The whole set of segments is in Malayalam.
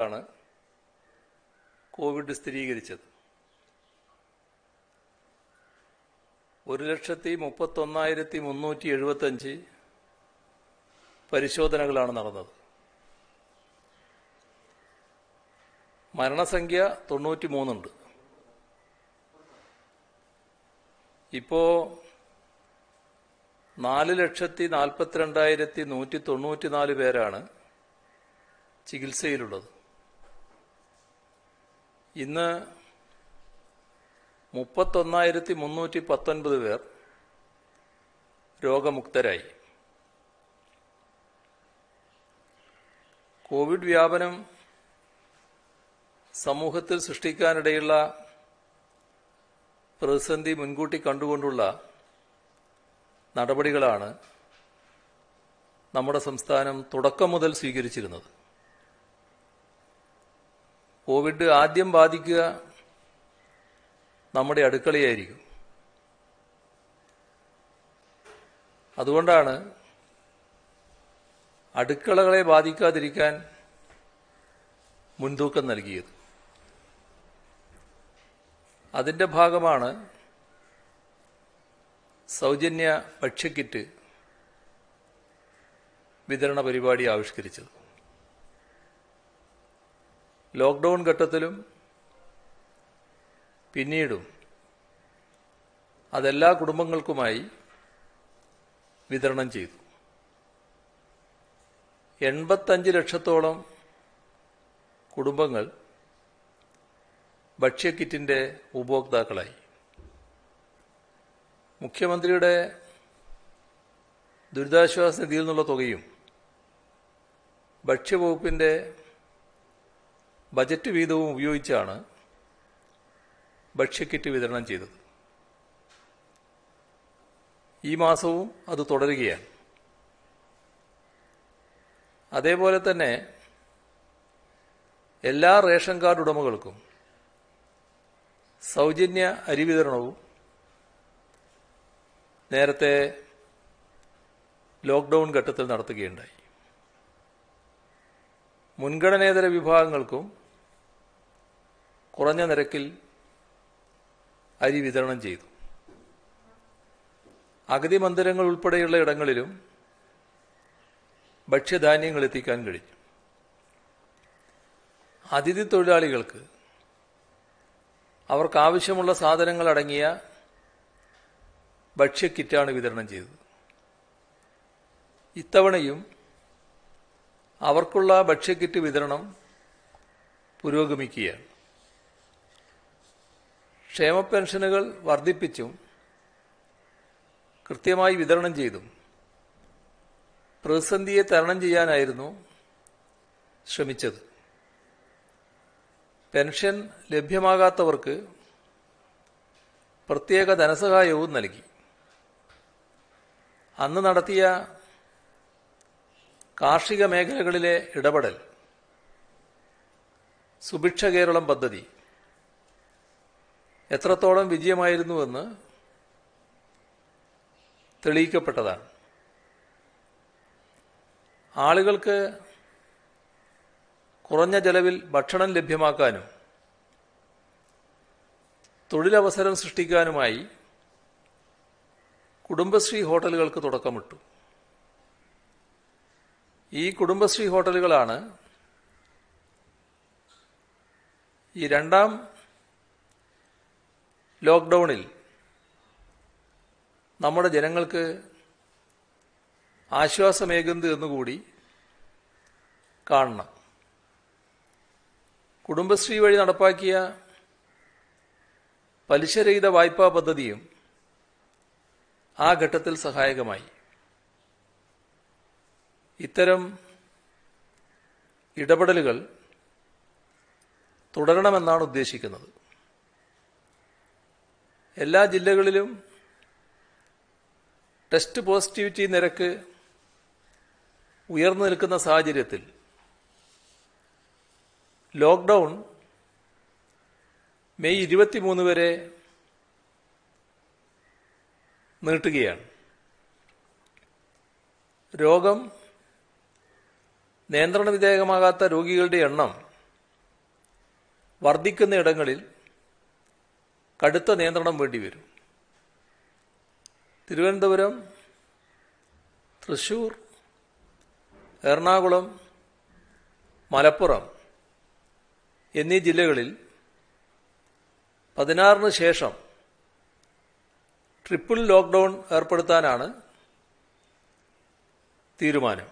ആണ് കോവിഡ് സ്ഥിരീകരിച്ചത് ഒരു ലക്ഷത്തി മുപ്പത്തൊന്നായിരത്തി മുന്നൂറ്റി എഴുപത്തഞ്ച് പരിശോധനകളാണ് നടന്നത് മരണസംഖ്യ തൊണ്ണൂറ്റി മൂന്നുണ്ട് ഇപ്പോ നാല് ലക്ഷത്തി നാൽപ്പത്തിരണ്ടായിരത്തി നൂറ്റി തൊണ്ണൂറ്റിനാല് പേരാണ് ചികിത്സയിലുള്ളത് ഇന്ന് മുപ്പത്തൊന്നായിരത്തി മുന്നൂറ്റി പത്തൊൻപത് പേർ രോഗമുക്തരായി കോവിഡ് വ്യാപനം സമൂഹത്തിൽ സൃഷ്ടിക്കാനിടയുള്ള പ്രതിസന്ധി മുൻകൂട്ടി കണ്ടുകൊണ്ടുള്ള നടപടികളാണ് നമ്മുടെ സംസ്ഥാനം തുടക്കം മുതൽ സ്വീകരിച്ചിരുന്നത് കോവിഡ് ആദ്യം ബാധിക്കുക നമ്മുടെ അടുക്കളയായിരിക്കും അതുകൊണ്ടാണ് അടുക്കളകളെ ബാധിക്കാതിരിക്കാൻ മുൻതൂക്കം നൽകിയത് അതിന്റെ ഭാഗമാണ് സൗജന്യ ഭക്ഷ്യക്കിറ്റ് വിതരണ പരിപാടി ആവിഷ്കരിച്ചത് ലോക്ക്ഡൌൺ ഘട്ടത്തിലും പിന്നീടും അതെല്ലാ കുടുംബങ്ങൾക്കുമായി വിതരണം ചെയ്തു എൺപത്തഞ്ച് ലക്ഷത്തോളം കുടുംബങ്ങൾ ഭക്ഷ്യക്കിറ്റിന്റെ ഉപഭോക്താക്കളായി മുഖ്യമന്ത്രിയുടെ ദുരിതാശ്വാസ നിധിയിൽ നിന്നുള്ള തുകയും ഭക്ഷ്യവകുപ്പിന്റെ ബജറ്റ് വീതവും ഉപയോഗിച്ചാണ് ഭക്ഷ്യക്കിറ്റ് വിതരണം ചെയ്തത് ഈ മാസവും അത് തുടരുകയാണ് അതേപോലെ തന്നെ എല്ലാ റേഷൻ കാർഡ് ഉടമകൾക്കും സൗജന്യ അരി വിതരണവും നേരത്തെ ലോക്ക്ഡൌൺ ഘട്ടത്തിൽ നടത്തുകയുണ്ടായി മുൻഗണനേതര വിഭാഗങ്ങൾക്കും കുറഞ്ഞ നിരക്കിൽ അരി വിതരണം ചെയ്തു അഗതി മന്ദിരങ്ങൾ ഉൾപ്പെടെയുള്ള ഇടങ്ങളിലും ഭക്ഷ്യധാന്യങ്ങൾ എത്തിക്കാൻ കഴിഞ്ഞു അതിഥി തൊഴിലാളികൾക്ക് അവർക്ക് ആവശ്യമുള്ള സാധനങ്ങൾ അടങ്ങിയ ഭക്ഷ്യക്കിറ്റാണ് വിതരണം ചെയ്തത് ഇത്തവണയും അവർക്കുള്ള ഭക്ഷ്യക്കിറ്റ് വിതരണം പുരോഗമിക്കുകയാണ് ക്ഷേമ പെൻഷനുകൾ വർദ്ധിപ്പിച്ചും കൃത്യമായി വിതരണം ചെയ്തും പ്രതിസന്ധിയെ തരണം ചെയ്യാനായിരുന്നു ശ്രമിച്ചത് പെൻഷൻ ലഭ്യമാകാത്തവർക്ക് പ്രത്യേക ധനസഹായവും നൽകി അന്ന് നടത്തിയ കാർഷിക മേഖലകളിലെ ഇടപെടൽ സുഭിക്ഷ കേരളം പദ്ധതി എത്രത്തോളം വിജയമായിരുന്നുവെന്ന് തെളിയിക്കപ്പെട്ടതാണ് ആളുകൾക്ക് കുറഞ്ഞ ചെലവിൽ ഭക്ഷണം ലഭ്യമാക്കാനും തൊഴിലവസരം സൃഷ്ടിക്കാനുമായി കുടുംബശ്രീ ഹോട്ടലുകൾക്ക് തുടക്കമിട്ടു ഈ കുടുംബശ്രീ ഹോട്ടലുകളാണ് ഈ രണ്ടാം ലോക്ക്ഡൌണിൽ നമ്മുടെ ജനങ്ങൾക്ക് ആശ്വാസമേകുന്നത് എന്നുകൂടി കാണണം കുടുംബശ്രീ വഴി നടപ്പാക്കിയ പലിശരഹിത വായ്പാ പദ്ധതിയും ആ ഘട്ടത്തിൽ സഹായകമായി ഇത്തരം ഇടപെടലുകൾ തുടരണമെന്നാണ് ഉദ്ദേശിക്കുന്നത് എല്ലാ ജില്ലകളിലും ടെസ്റ്റ് പോസിറ്റിവിറ്റി നിരക്ക് ഉയർന്നു നിൽക്കുന്ന സാഹചര്യത്തിൽ ലോക്ക്ഡൌൺ മെയ് ഇരുപത്തിമൂന്ന് വരെ നീട്ടുകയാണ് രോഗം നിയന്ത്രണ വിധേയമാകാത്ത രോഗികളുടെ എണ്ണം വർദ്ധിക്കുന്ന ഇടങ്ങളിൽ കടുത്ത നിയന്ത്രണം വേണ്ടിവരും തിരുവനന്തപുരം തൃശൂർ എറണാകുളം മലപ്പുറം എന്നീ ജില്ലകളിൽ പതിനാറിന് ശേഷം ട്രിപ്പിൾ ലോക്ക്ഡൌൺ ഏർപ്പെടുത്താനാണ് തീരുമാനം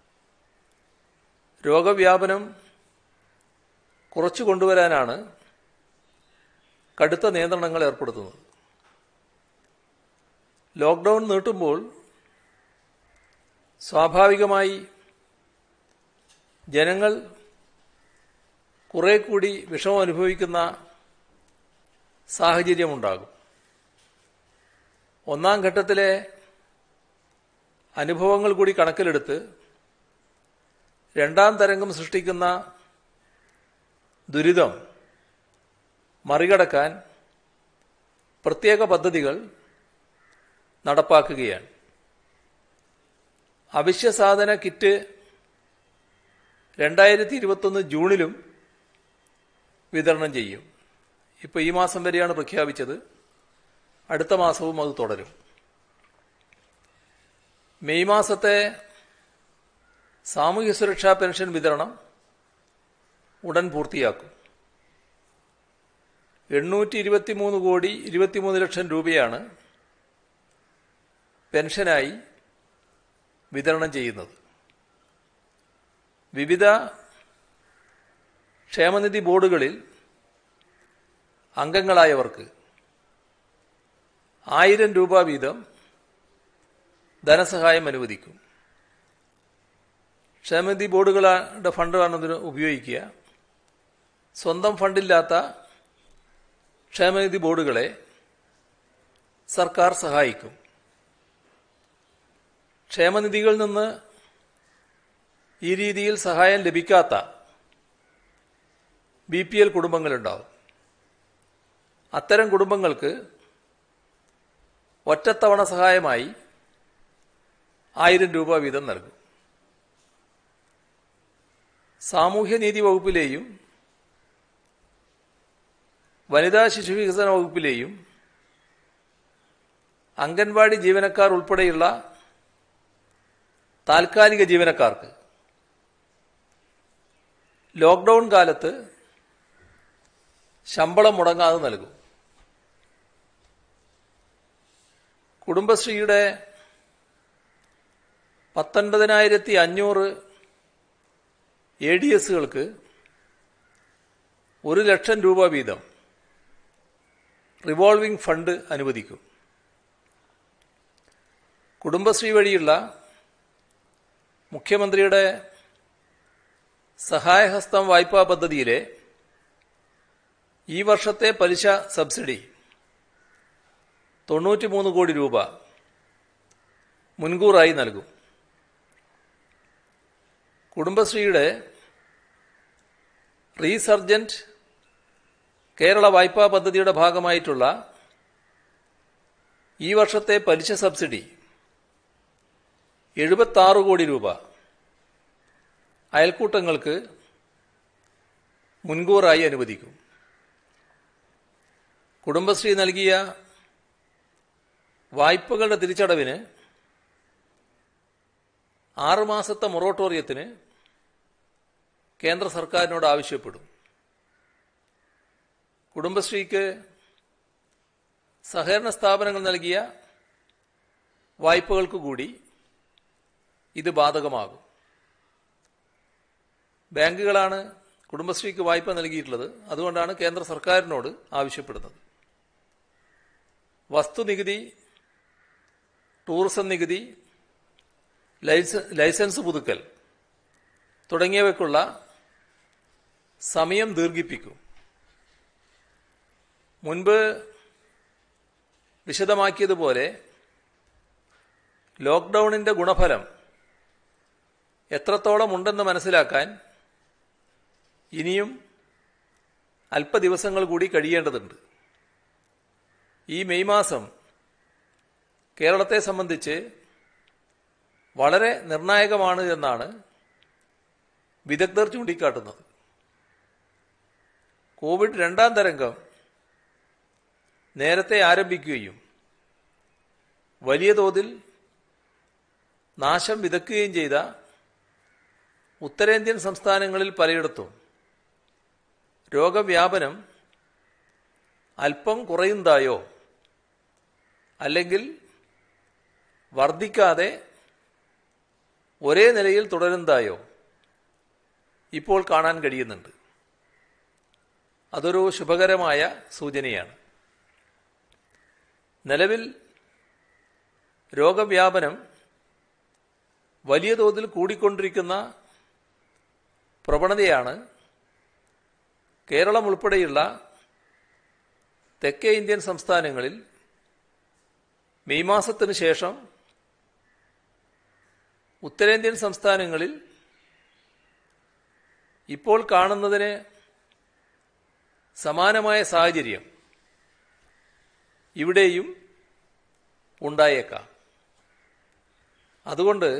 രോഗവ്യാപനം കുറച്ചു കൊണ്ടുവരാനാണ് കടുത്ത നിയന്ത്രണങ്ങൾ ഏർപ്പെടുത്തുന്നത് ലോക്ക്ഡൌൺ നീട്ടുമ്പോൾ സ്വാഭാവികമായി ജനങ്ങൾ കുറെ കൂടി വിഷമം അനുഭവിക്കുന്ന സാഹചര്യമുണ്ടാകും ഒന്നാം ഘട്ടത്തിലെ അനുഭവങ്ങൾ കൂടി കണക്കിലെടുത്ത് രണ്ടാം തരംഗം സൃഷ്ടിക്കുന്ന ദുരിതം മറികടക്കാൻ പ്രത്യേക പദ്ധതികൾ നടപ്പാക്കുകയാണ് അവശ്യ സാധന കിറ്റ് രണ്ടായിരത്തി ഇരുപത്തൊന്ന് ജൂണിലും വിതരണം ചെയ്യും ഇപ്പോൾ ഈ മാസം വരെയാണ് പ്രഖ്യാപിച്ചത് അടുത്ത മാസവും അത് തുടരും മെയ് മാസത്തെ സാമൂഹ്യ സുരക്ഷാ പെൻഷൻ വിതരണം ഉടൻ പൂർത്തിയാക്കും എണ്ണൂറ്റി ഇരുപത്തിമൂന്ന് കോടി ഇരുപത്തിമൂന്ന് ലക്ഷം രൂപയാണ് പെൻഷനായി വിതരണം ചെയ്യുന്നത് വിവിധ ക്ഷേമനിധി ബോർഡുകളിൽ അംഗങ്ങളായവർക്ക് ആയിരം രൂപ വീതം ധനസഹായം അനുവദിക്കും ക്ഷേമനിധി ബോർഡുകളുടെ ഫണ്ടാണ് ഇതിന് ഉപയോഗിക്കുക സ്വന്തം ഫണ്ടില്ലാത്ത ക്ഷേമനിധി ബോർഡുകളെ സർക്കാർ സഹായിക്കും ക്ഷേമനിധികളിൽ നിന്ന് ഈ രീതിയിൽ സഹായം ലഭിക്കാത്ത ബി പി എൽ കുടുംബങ്ങളുണ്ടാവും അത്തരം കുടുംബങ്ങൾക്ക് ഒറ്റത്തവണ സഹായമായി ആയിരം രൂപ വീതം നൽകും സാമൂഹ്യനീതി വകുപ്പിലെയും വനിതാ ശിശു വികസന വകുപ്പിലെയും അംഗൻവാടി ജീവനക്കാർ ഉൾപ്പെടെയുള്ള താൽക്കാലിക ജീവനക്കാർക്ക് ലോക്ക്ഡൌൺ കാലത്ത് ശമ്പളം മുടങ്ങാതെ നൽകും കുടുംബശ്രീയുടെ പത്തൊൻപതിനായിരത്തി അഞ്ഞൂറ് എ ഡി എസുകൾക്ക് ഒരു ലക്ഷം രൂപ വീതം റിവോൾവിംഗ് ഫണ്ട് അനുവദിക്കും കുടുംബശ്രീ വഴിയുള്ള മുഖ്യമന്ത്രിയുടെ സഹായഹസ്തം വായ്പാ പദ്ധതിയിലെ ഈ വർഷത്തെ പലിശ സബ്സിഡി തൊണ്ണൂറ്റിമൂന്ന് കോടി രൂപ മുൻകൂറായി നൽകും കുടുംബശ്രീയുടെ റീസർജന്റ് കേരള വായ്പാ പദ്ധതിയുടെ ഭാഗമായിട്ടുള്ള ഈ വർഷത്തെ പലിശ സബ്സിഡി എഴുപത്താറ് കോടി രൂപ അയൽക്കൂട്ടങ്ങൾക്ക് മുൻകൂറായി അനുവദിക്കും കുടുംബശ്രീ നൽകിയ വായ്പകളുടെ തിരിച്ചടവിന് ആറുമാസത്തെ മൊറട്ടോറിയത്തിന് കേന്ദ്ര സർക്കാരിനോട് ആവശ്യപ്പെടും കുടുംബശ്രീക്ക് സഹകരണ സ്ഥാപനങ്ങൾ നൽകിയ വായ്പകൾക്ക് കൂടി ഇത് ബാധകമാകും ബാങ്കുകളാണ് കുടുംബശ്രീക്ക് വായ്പ നൽകിയിട്ടുള്ളത് അതുകൊണ്ടാണ് കേന്ദ്ര സർക്കാരിനോട് ആവശ്യപ്പെടുന്നത് വസ്തുനികുതി ടൂറിസം നികുതി ലൈസൻസ് പുതുക്കൽ തുടങ്ങിയവയ്ക്കുള്ള സമയം ദീർഘിപ്പിക്കും മുൻപ് വിശദമാക്കിയതുപോലെ ലോക്ക്ഡൌണിന്റെ ഗുണഫലം എത്രത്തോളം ഉണ്ടെന്ന് മനസ്സിലാക്കാൻ ഇനിയും അല്പ ദിവസങ്ങൾ കൂടി കഴിയേണ്ടതുണ്ട് ഈ മെയ് മാസം കേരളത്തെ സംബന്ധിച്ച് വളരെ നിർണായകമാണ് എന്നാണ് വിദഗ്ധർ ചൂണ്ടിക്കാട്ടുന്നത് കോവിഡ് രണ്ടാം തരംഗം നേരത്തെ ആരംഭിക്കുകയും വലിയ തോതിൽ നാശം വിതക്കുകയും ചെയ്ത ഉത്തരേന്ത്യൻ സംസ്ഥാനങ്ങളിൽ പലയിടത്തും രോഗവ്യാപനം അല്പം കുറയുന്നതായോ അല്ലെങ്കിൽ വർദ്ധിക്കാതെ ഒരേ നിലയിൽ തുടരുന്നതായോ ഇപ്പോൾ കാണാൻ കഴിയുന്നുണ്ട് അതൊരു ശുഭകരമായ സൂചനയാണ് നിലവിൽ രോഗവ്യാപനം വലിയ തോതിൽ കൂടിക്കൊണ്ടിരിക്കുന്ന പ്രവണതയാണ് കേരളം ഉൾപ്പെടെയുള്ള തെക്കേ ഇന്ത്യൻ സംസ്ഥാനങ്ങളിൽ മെയ് മാസത്തിന് ശേഷം ഉത്തരേന്ത്യൻ സംസ്ഥാനങ്ങളിൽ ഇപ്പോൾ കാണുന്നതിന് സമാനമായ സാഹചര്യം ഇവിടെയും ഉണ്ടായേക്കാം അതുകൊണ്ട്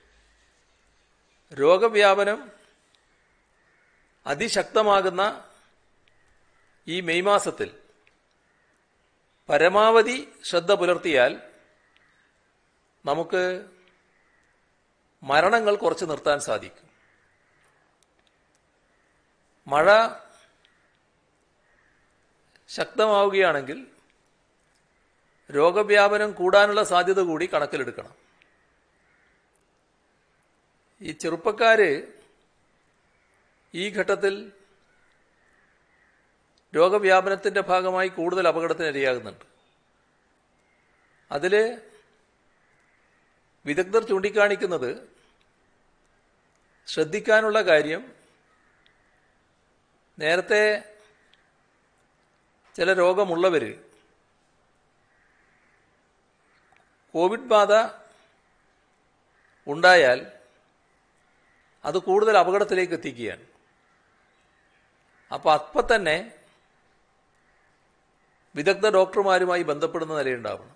രോഗവ്യാപനം അതിശക്തമാകുന്ന ഈ മെയ് മാസത്തിൽ പരമാവധി ശ്രദ്ധ പുലർത്തിയാൽ നമുക്ക് മരണങ്ങൾ കുറച്ച് നിർത്താൻ സാധിക്കും മഴ ശക്തമാവുകയാണെങ്കിൽ രോഗവ്യാപനം കൂടാനുള്ള സാധ്യത കൂടി കണക്കിലെടുക്കണം ഈ ചെറുപ്പക്കാര് ഈ ഘട്ടത്തിൽ രോഗവ്യാപനത്തിന്റെ ഭാഗമായി കൂടുതൽ അപകടത്തിനിരയാകുന്നുണ്ട് അതില് വിദഗ്ധർ ചൂണ്ടിക്കാണിക്കുന്നത് ശ്രദ്ധിക്കാനുള്ള കാര്യം നേരത്തെ ചില രോഗമുള്ളവർ കോവിഡ് ബാധ ഉണ്ടായാൽ അത് കൂടുതൽ അപകടത്തിലേക്ക് എത്തിക്കുകയാണ് അപ്പോൾ അപ്പം തന്നെ വിദഗ്ധ ഡോക്ടർമാരുമായി ബന്ധപ്പെടുന്ന നിലയുണ്ടാവണം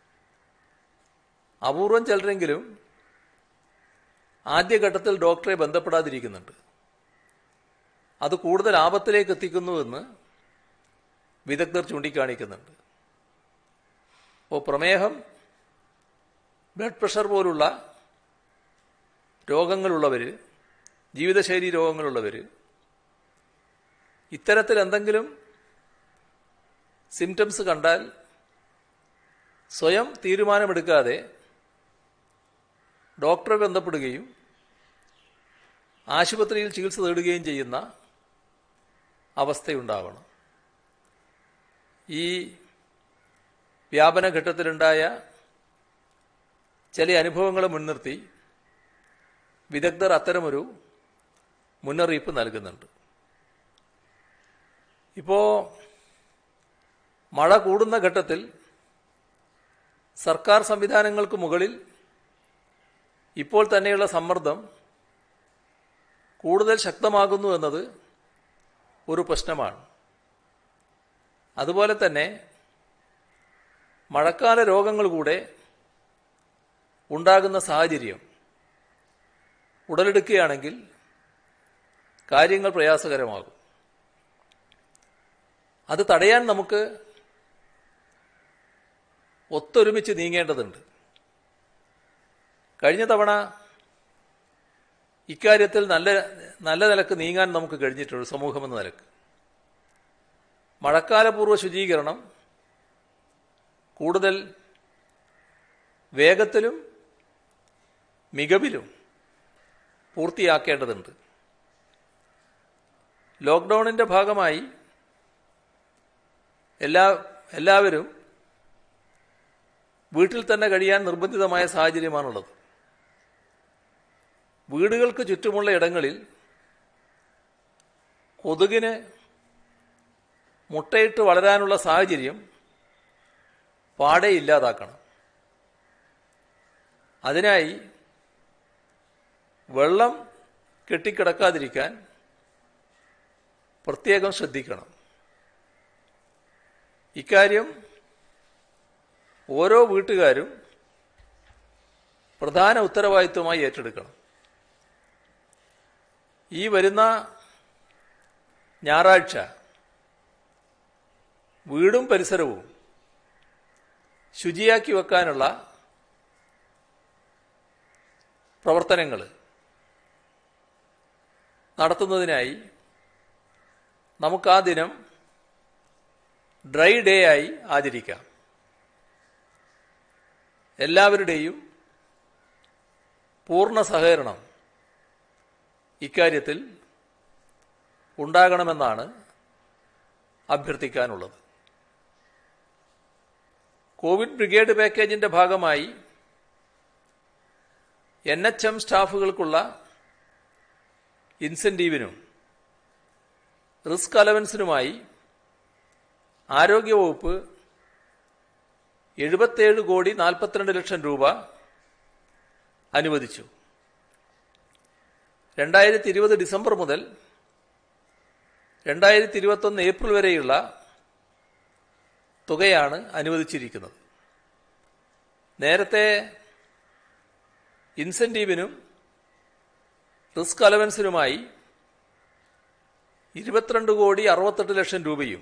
അപൂർവം ചിലരെങ്കിലും ആദ്യഘട്ടത്തിൽ ഡോക്ടറെ ബന്ധപ്പെടാതിരിക്കുന്നുണ്ട് അത് കൂടുതൽ ആപത്തിലേക്ക് എത്തിക്കുന്നുവെന്ന് വിദഗ്ധർ ചൂണ്ടിക്കാണിക്കുന്നുണ്ട് അപ്പോൾ പ്രമേഹം ബ്ലഡ് പ്രഷർ പോലുള്ള രോഗങ്ങളുള്ളവർ ജീവിതശൈലി രോഗങ്ങളുള്ളവർ ഇത്തരത്തിൽ എന്തെങ്കിലും സിംറ്റംസ് കണ്ടാൽ സ്വയം തീരുമാനമെടുക്കാതെ ഡോക്ടറെ ബന്ധപ്പെടുകയും ആശുപത്രിയിൽ ചികിത്സ തേടുകയും ചെയ്യുന്ന അവസ്ഥയുണ്ടാവണം ഈ വ്യാപന ഘട്ടത്തിലുണ്ടായ ചില അനുഭവങ്ങളെ മുൻനിർത്തി വിദഗ്ധർ അത്തരമൊരു മുന്നറിയിപ്പ് നൽകുന്നുണ്ട് ഇപ്പോ മഴ കൂടുന്ന ഘട്ടത്തിൽ സർക്കാർ സംവിധാനങ്ങൾക്ക് മുകളിൽ ഇപ്പോൾ തന്നെയുള്ള സമ്മർദ്ദം കൂടുതൽ ശക്തമാകുന്നു എന്നത് ഒരു പ്രശ്നമാണ് അതുപോലെ തന്നെ മഴക്കാല രോഗങ്ങൾ കൂടെ ഉണ്ടാകുന്ന സാഹചര്യം ഉടലെടുക്കുകയാണെങ്കിൽ കാര്യങ്ങൾ പ്രയാസകരമാകും അത് തടയാൻ നമുക്ക് ഒത്തൊരുമിച്ച് നീങ്ങേണ്ടതുണ്ട് കഴിഞ്ഞ തവണ ഇക്കാര്യത്തിൽ നല്ല നല്ല നിലക്ക് നീങ്ങാൻ നമുക്ക് കഴിഞ്ഞിട്ടുണ്ട് സമൂഹമെന്ന നിലക്ക് മഴക്കാലപൂർവ്വ ശുചീകരണം കൂടുതൽ വേഗത്തിലും മികവിലും പൂർത്തിയാക്കേണ്ടതുണ്ട് ലോക്ക്ഡൌണിന്റെ ഭാഗമായി എല്ലാ എല്ലാവരും വീട്ടിൽ തന്നെ കഴിയാൻ നിർബന്ധിതമായ സാഹചര്യമാണുള്ളത് വീടുകൾക്ക് ചുറ്റുമുള്ള ഇടങ്ങളിൽ കൊതുകിന് മുട്ടയിട്ട് വളരാനുള്ള സാഹചര്യം പാടെ ഇല്ലാതാക്കണം അതിനായി വെള്ളം കെട്ടിക്കിടക്കാതിരിക്കാൻ പ്രത്യേകം ശ്രദ്ധിക്കണം ഇക്കാര്യം ഓരോ വീട്ടുകാരും പ്രധാന ഉത്തരവാദിത്വമായി ഏറ്റെടുക്കണം ഈ വരുന്ന ഞായറാഴ്ച വീടും പരിസരവും ശുചിയാക്കി വെക്കാനുള്ള പ്രവർത്തനങ്ങൾ നടത്തുന്നതിനായി നമുക്ക് ആ ദിനം ഡ്രൈ ഡേ ആയി ആചരിക്കാം എല്ലാവരുടെയും പൂർണ്ണ സഹകരണം ഇക്കാര്യത്തിൽ ഉണ്ടാകണമെന്നാണ് അഭ്യർത്ഥിക്കാനുള്ളത് കോവിഡ് ബ്രിഗേഡ് പാക്കേജിന്റെ ഭാഗമായി എൻ എച്ച് എം സ്റ്റാഫുകൾക്കുള്ള ഇൻസെന്റീവിനും റിസ്ക് അലവൻസിനുമായി ആരോഗ്യവകുപ്പ് എഴുപത്തേഴ് കോടി നാൽപ്പത്തിരണ്ട് ലക്ഷം രൂപ അനുവദിച്ചു രണ്ടായിരത്തി ഇരുപത് ഡിസംബർ മുതൽ രണ്ടായിരത്തി ഇരുപത്തൊന്ന് ഏപ്രിൽ വരെയുള്ള തുകയാണ് അനുവദിച്ചിരിക്കുന്നത് നേരത്തെ ഇൻസെന്റീവിനും റിസ്ക് അലവൻസിനുമായി ഇരുപത്തിരണ്ട് കോടി അറുപത്തെട്ട് ലക്ഷം രൂപയും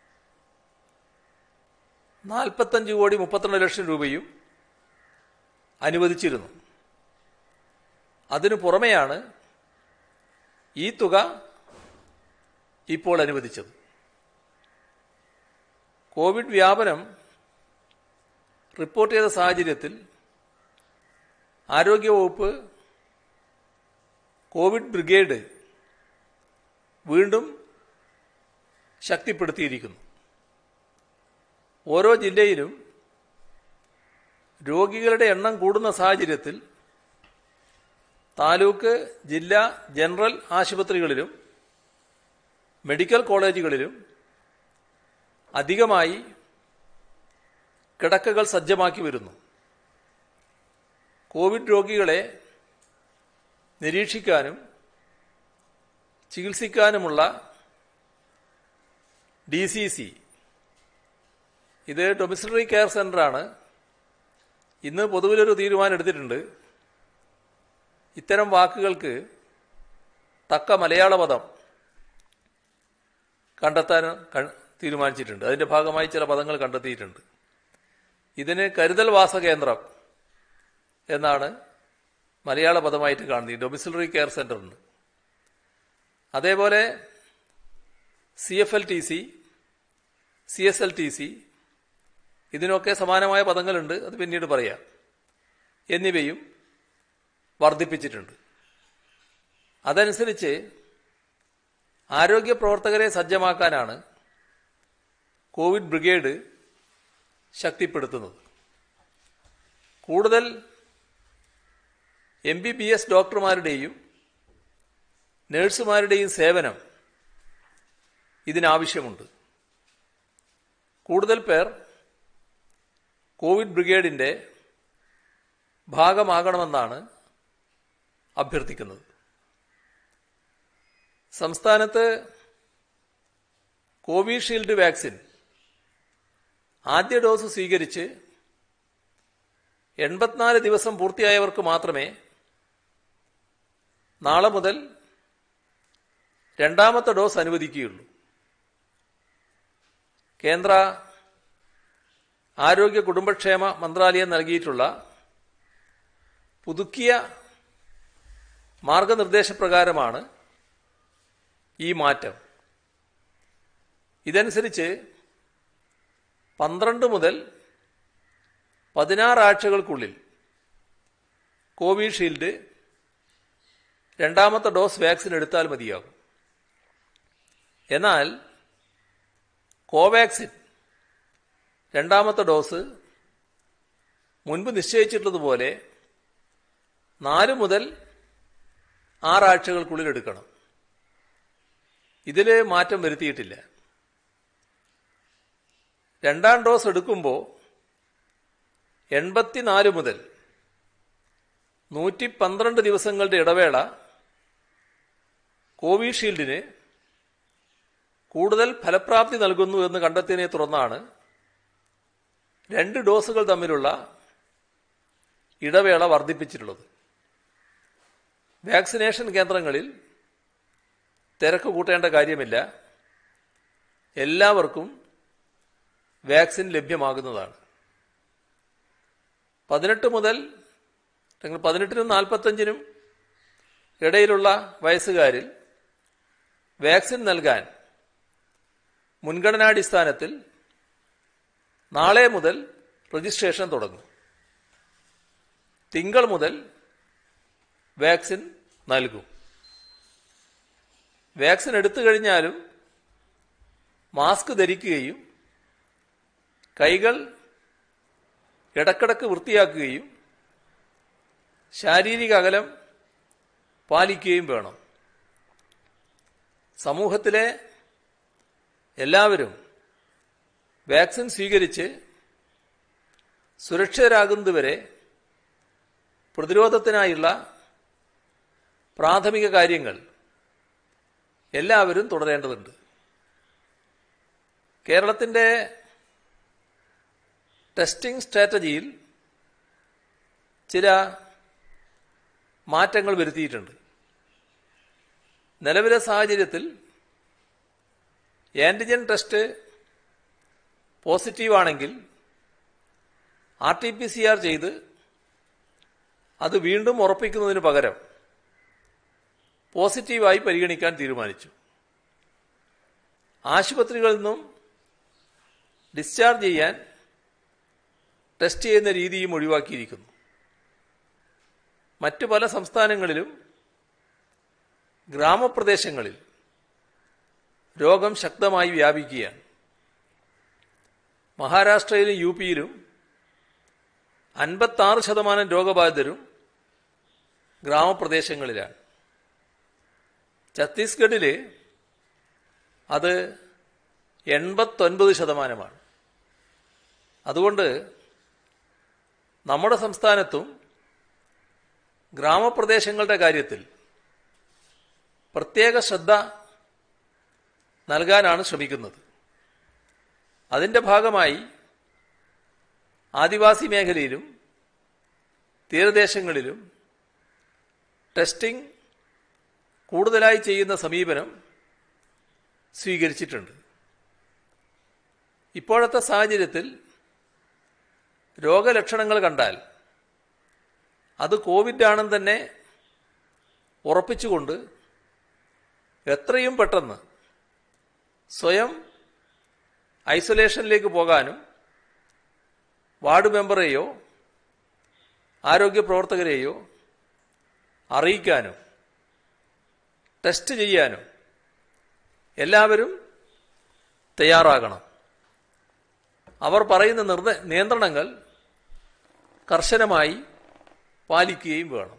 നാൽപ്പത്തഞ്ച് കോടി മുപ്പത്തിരണ്ട് ലക്ഷം രൂപയും അനുവദിച്ചിരുന്നു അതിനു പുറമെയാണ് ഈ തുക ഇപ്പോൾ അനുവദിച്ചത് കോവിഡ് വ്യാപനം റിപ്പോർട്ട് ചെയ്ത സാഹചര്യത്തിൽ ആരോഗ്യവകുപ്പ് കോവിഡ് ബ്രിഗേഡ് വീണ്ടും ശക്തിപ്പെടുത്തിയിരിക്കുന്നു ഓരോ ജില്ലയിലും രോഗികളുടെ എണ്ണം കൂടുന്ന സാഹചര്യത്തിൽ താലൂക്ക് ജില്ലാ ജനറൽ ആശുപത്രികളിലും മെഡിക്കൽ കോളേജുകളിലും അധികമായി കിടക്കകൾ സജ്ജമാക്കി വരുന്നു കോവിഡ് രോഗികളെ നിരീക്ഷിക്കാനും ചികിത്സിക്കാനുമുള്ള ഡി സി സി ഇത് ഡൊമിസിലറി കെയർ സെന്ററാണ് ഇന്ന് പൊതുവിലൊരു തീരുമാനം എടുത്തിട്ടുണ്ട് ഇത്തരം വാക്കുകൾക്ക് തക്ക മലയാള പദം കണ്ടെത്താൻ ക- തീരുമാനിച്ചിട്ടുണ്ട് അതിന്റെ ഭാഗമായി ചില പദങ്ങൾ കണ്ടെത്തിയിട്ടുണ്ട് ഇതിന് കരുതൽ വാസ കേന്ദ്രം എന്നാണ് മലയാള പദമായിട്ട് കാണുന്നത് ഈ ഡൊമിസിലറി കെയർ സെന്ററിന് അതേപോലെ C F L T C C S L T C ഇതിനൊക്കെ സമാനമായ പദങ്ങളുണ്ട് അത് പിന്നീട് പറയാം എന്നിവയും വർദ്ധിപ്പിച്ചിട്ടുണ്ട് അതനുസരിച്ച് ആരോഗ്യ പ്രവർത്തകരെ സജ്ജമാക്കാനാണ് കോവിഡ് ബ്രിഗേഡ് ശക്തിപ്പെടുത്തുന്നത് കൂടുതൽ എം ബി ബി എസ് ഡോക്ടർമാരുടെയും നഴ്സുമാരുടെയും സേവനം ഇതിനാവശ്യമുണ്ട് കൂടുതൽ പേർ കോവിഡ് ബ്രിഗേഡിന്റെ ഭാഗമാകണമെന്നാണ് അഭ്യർത്ഥിക്കുന്നത് സംസ്ഥാനത്ത് കോവിഷീൽഡ് വാക്സിൻ ആദ്യ ഡോസ് സ്വീകരിച്ച് എൺപത്തിനാല് ദിവസം പൂർത്തിയായവർക്ക് മാത്രമേ നാളെ മുതൽ രണ്ടാമത്തെ ഡോസ് അനുവദിക്കുകയുള്ളൂ കേന്ദ്ര ആരോഗ്യ കുടുംബക്ഷേമ മന്ത്രാലയം നൽകിയിട്ടുള്ള പുതുക്കിയ മാർഗനിർദ്ദേശപ്രകാരമാണ് ഈ മാറ്റം ഇതനുസരിച്ച് പന്ത്രണ്ട് മുതൽ പതിനാറ് ആഴ്ചകൾക്കുള്ളിൽ കോവിഷീൽഡ് രണ്ടാമത്തെ ഡോസ് വാക്സിൻ എടുത്താൽ മതിയാകും എന്നാൽ കോവാക്സിൻ രണ്ടാമത്തെ ഡോസ് മുൻപ് നിശ്ചയിച്ചിട്ടുള്ളതുപോലെ നാല് മുതൽ ആറാഴ്ചകൾക്കുള്ളിൽ എടുക്കണം ഇതിൽ മാറ്റം വരുത്തിയിട്ടില്ല രണ്ടാം ഡോസ് എടുക്കുമ്പോൾ എൺപത്തിനാല് മുതൽ നൂറ്റി പന്ത്രണ്ട് ദിവസങ്ങളുടെ ഇടവേള കോവിഷീൽഡിന് കൂടുതൽ ഫലപ്രാപ്തി നൽകുന്നു എന്ന് കണ്ടെത്തിയതിനെ തുടർന്നാണ് രണ്ട് ഡോസുകൾ തമ്മിലുള്ള ഇടവേള വർദ്ധിപ്പിച്ചിട്ടുള്ളത് വാക്സിനേഷൻ കേന്ദ്രങ്ങളിൽ തിരക്ക് കൂട്ടേണ്ട കാര്യമില്ല എല്ലാവർക്കും വാക്സിൻ ലഭ്യമാകുന്നതാണ് പതിനെട്ട് മുതൽ അല്ലെങ്കിൽ പതിനെട്ടിനും നാൽപ്പത്തഞ്ചിനും ഇടയിലുള്ള വയസ്സുകാരിൽ വാക്സിൻ നൽകാൻ മുൻഗണനാടിസ്ഥാനത്തിൽ നാളെ മുതൽ രജിസ്ട്രേഷൻ തുടങ്ങും തിങ്കൾ മുതൽ വാക്സിൻ നൽകും വാക്സിൻ എടുത്തു കഴിഞ്ഞാലും മാസ്ക് ധരിക്കുകയും കൈകൾ ഇടക്കിടക്ക് വൃത്തിയാക്കുകയും ശാരീരിക അകലം പാലിക്കുകയും വേണം സമൂഹത്തിലെ എല്ലാവരും വാക്സിൻ സ്വീകരിച്ച് സുരക്ഷിതരാകുന്നതുവരെ പ്രതിരോധത്തിനായുള്ള പ്രാഥമിക കാര്യങ്ങൾ എല്ലാവരും തുടരേണ്ടതുണ്ട് കേരളത്തിൻ്റെ ടെസ്റ്റിംഗ് സ്ട്രാറ്റജിയിൽ ചില മാറ്റങ്ങൾ വരുത്തിയിട്ടുണ്ട് നിലവിലെ സാഹചര്യത്തിൽ ആൻറ്റിജൻ ടെസ്റ്റ് പോസിറ്റീവാണെങ്കിൽ R T P C R ചെയ്ത് അത് വീണ്ടും ഉറപ്പിക്കുന്നതിന് പകരം പോസിറ്റീവായി പരിഗണിക്കാൻ തീരുമാനിച്ചു ആശുപത്രികളിൽ നിന്നും ഡിസ്ചാർജ് ചെയ്യാൻ ടെസ്റ്റ് ചെയ്യുന്ന രീതിയും ഒഴിവാക്കിയിരിക്കുന്നു മറ്റു പല സംസ്ഥാനങ്ങളിലും ഗ്രാമപ്രദേശങ്ങളിൽ രോഗം ശക്തമായി വ്യാപിക്കുകയാണ് മഹാരാഷ്ട്രയിലും യു പിയിലും അൻപത്താറ് ശതമാനം രോഗബാധിതരും ഗ്രാമപ്രദേശങ്ങളിലാണ് ഛത്തീസ്ഗഡിൽ അത് എൺപത്തൊൻപത് ശതമാനമാണ് അതുകൊണ്ട് നമ്മുടെ സംസ്ഥാനത്തും ഗ്രാമപ്രദേശങ്ങളുടെ കാര്യത്തിൽ പ്രത്യേക ശ്രദ്ധ നൽകാനാണ് ശ്രമിക്കുന്നത് അതിൻ്റെ ഭാഗമായി ആദിവാസി മേഖലയിലും തീരദേശങ്ങളിലും ടെസ്റ്റിംഗ് കൂടുതലായി ചെയ്യുന്ന സമീപനം സ്വീകരിച്ചിട്ടുണ്ട് ഇപ്പോഴത്തെ സാഹചര്യത്തിൽ രോഗലക്ഷണങ്ങൾ കണ്ടാൽ അത് കോവിഡ് ആണെന്ന് തന്നെ ഉറപ്പിച്ചുകൊണ്ട് എത്രയും പെട്ടെന്ന് സ്വയം ഐസൊലേഷനിലേക്ക് പോകാനും വാർഡ് മെമ്പറെയോ ആരോഗ്യ പ്രവർത്തകരെയോ അറിയിക്കാനും ടെസ്റ്റ് ചെയ്യാനും എല്ലാവരും തയ്യാറാകണം അവർ പറയുന്ന നിർദ്ദ നിയന്ത്രണങ്ങൾ കർശനമായി പാലിക്കുകയും വേണം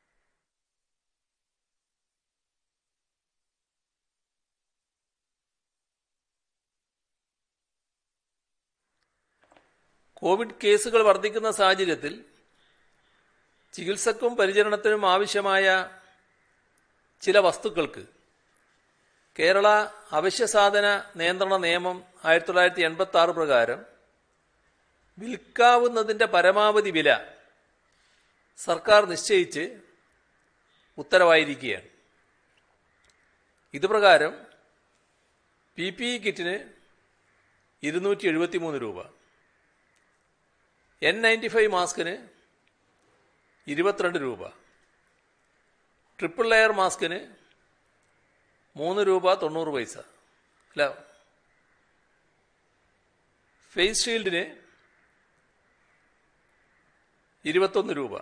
കോവിഡ് കേസുകൾ വർദ്ധിക്കുന്ന സാഹചര്യത്തിൽ ചികിത്സക്കും പരിചരണത്തിനും ആവശ്യമായ ചില വസ്തുക്കൾക്ക് കേരള അവശ്യസാധന നിയന്ത്രണ നിയമം ആയിരത്തി തൊള്ളായിരത്തി എൺപത്തി ആറ് പ്രകാരം വിൽക്കാവുന്നതിൻ്റെ പരമാവധി വില സർക്കാർ നിശ്ചയിച്ച് ഉത്തരവായിരിക്കുകയാണ് ഇതുപ്രകാരം പി പി ഇ കിറ്റിന് ഇരുന്നൂറ്റി എഴുപത്തിമൂന്ന് രൂപ എൻ നയൻറ്റി ഫൈവ് മാസ്കിന് ഇരുപത്തിരണ്ട് രൂപ ട്രിപ്പിൾ ലെയർ മാസ്കിന് മൂന്ന് രൂപ തൊണ്ണൂറ് പൈസ അല്ല ഫേസ് ഷീൽഡിന് ഇരുപത്തൊന്ന് രൂപ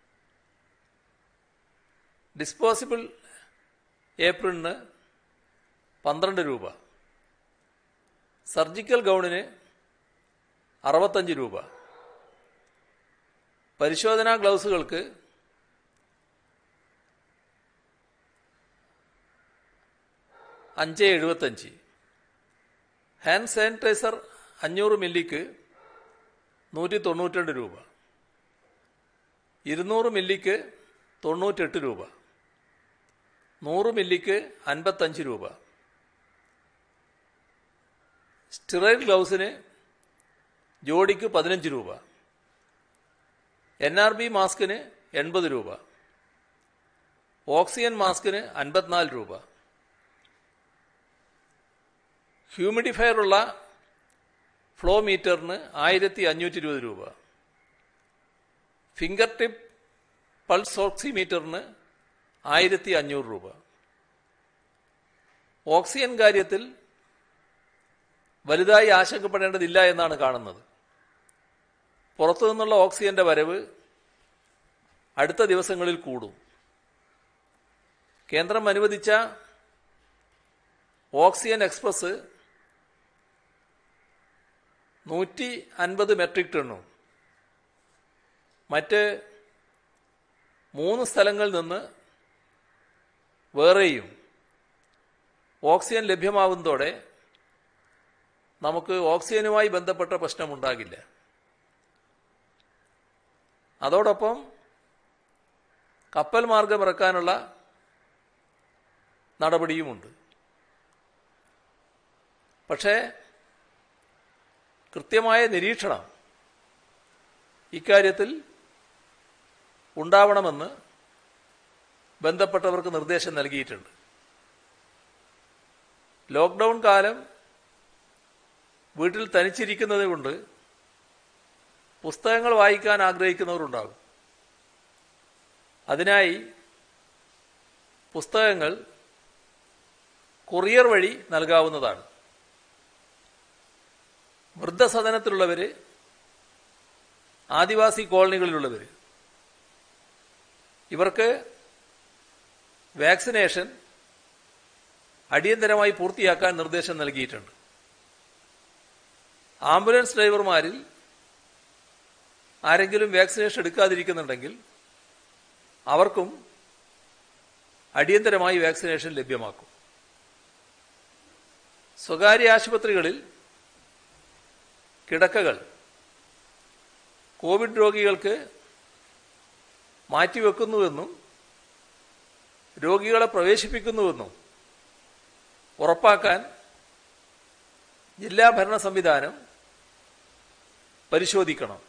ഡിസ്പോസിബിൾ ഏപ്രിലിന് പന്ത്രണ്ട് രൂപ സർജിക്കൽ ഗൗണിന് അറുപത്തഞ്ച് രൂപ പരിശോധനാ ഗ്ലൗസുകൾക്ക് അഞ്ച് എഴുപത്തഞ്ച് ഹാൻഡ് സാനിറ്റൈസർ അഞ്ഞൂറ് മില്ലിക്ക് നൂറ്റി തൊണ്ണൂറ്റിരണ്ട് രൂപ ഇരുന്നൂറ് മില്ലിക്ക് തൊണ്ണൂറ്റെട്ട് രൂപ നൂറ് മില്ലിക്ക് അൻപത്തഞ്ച് രൂപ സ്റ്റിറൈൽ ഗ്ലൗസിന് ജോഡിക്ക് പതിനഞ്ച് രൂപ എൻ ആർ ബി മാസ്കിന് എൺപത് രൂപ ഓക്സിജൻ മാസ്കിന് അൻപത്തിനാല് രൂപ ഹ്യൂമിഡിഫയറുള്ള ഫ്ലോ മീറ്ററിന് ആയിരത്തി അഞ്ഞൂറ്റി ഇരുപത് രൂപ ഫിംഗർ ടിപ്പ് പൾസ് ഓക്സിമീറ്ററിന് ആയിരത്തി അഞ്ഞൂറ് രൂപ ഓക്സിജൻ കാര്യത്തിൽ വലുതായി ആശങ്കപ്പെടേണ്ടതില്ല എന്നാണ് കാണുന്നത് പുറത്തു നിന്നുള്ള ഓക്സിജന്റെ വരവ് അടുത്ത ദിവസങ്ങളിൽ കൂടും കേന്ദ്രം അനുവദിച്ച ഓക്സിജൻ എക്സ്പ്രസ് നൂറ്റി അൻപത് മെട്രിക് ടണ്ണും മറ്റ് മൂന്ന് സ്ഥലങ്ങളിൽ നിന്ന് വേറെയും ഓക്സിജൻ ലഭ്യമാവുന്നതോടെ നമുക്ക് ഓക്സിജനുമായി ബന്ധപ്പെട്ട പ്രശ്നമുണ്ടാകില്ല അതോടൊപ്പം കപ്പൽ മാർഗം ഇറക്കാനുള്ള നടപടിയുമുണ്ട് പക്ഷേ കൃത്യമായ നിരീക്ഷണം ഇക്കാര്യത്തിൽ ഉണ്ടാവണമെന്ന് ബന്ധപ്പെട്ടവർക്ക് നിർദ്ദേശം നൽകിയിട്ടുണ്ട് ലോക്ക്ഡൗൺ കാലം വീട്ടിൽ തനിച്ചിരിക്കുന്നത് കൊണ്ട് പുസ്തകങ്ങൾ വായിക്കാൻ ആഗ്രഹിക്കുന്നവരുണ്ടാകും അതിനായി പുസ്തകങ്ങൾ കൊറിയർ വഴി നൽകാവുന്നതാണ് വൃദ്ധസദനത്തിലുള്ളവർ ആദിവാസി കോളനികളിലുള്ളവർ ഇവർക്ക് വാക്സിനേഷൻ അടിയന്തരമായി പൂർത്തിയാക്കാൻ നിർദ്ദേശം നൽകിയിട്ടുണ്ട് ആംബുലൻസ് ഡ്രൈവർമാരിൽ ആരെങ്കിലും വാക്സിനേഷൻ എടുക്കാതിരിക്കുന്നുണ്ടെങ്കിൽ അവർക്കും അടിയന്തരമായി വാക്സിനേഷൻ ലഭ്യമാക്കും സ്വകാര്യ ആശുപത്രികളിൽ കിടക്കകൾ കോവിഡ് രോഗികൾക്ക് മാറ്റിവെക്കുന്നുവെന്നും രോഗികളെ പ്രവേശിപ്പിക്കുന്നുവെന്നും ഉറപ്പാക്കാൻ ജില്ലാ ഭരണ സംവിധാനം പരിശോധിക്കണം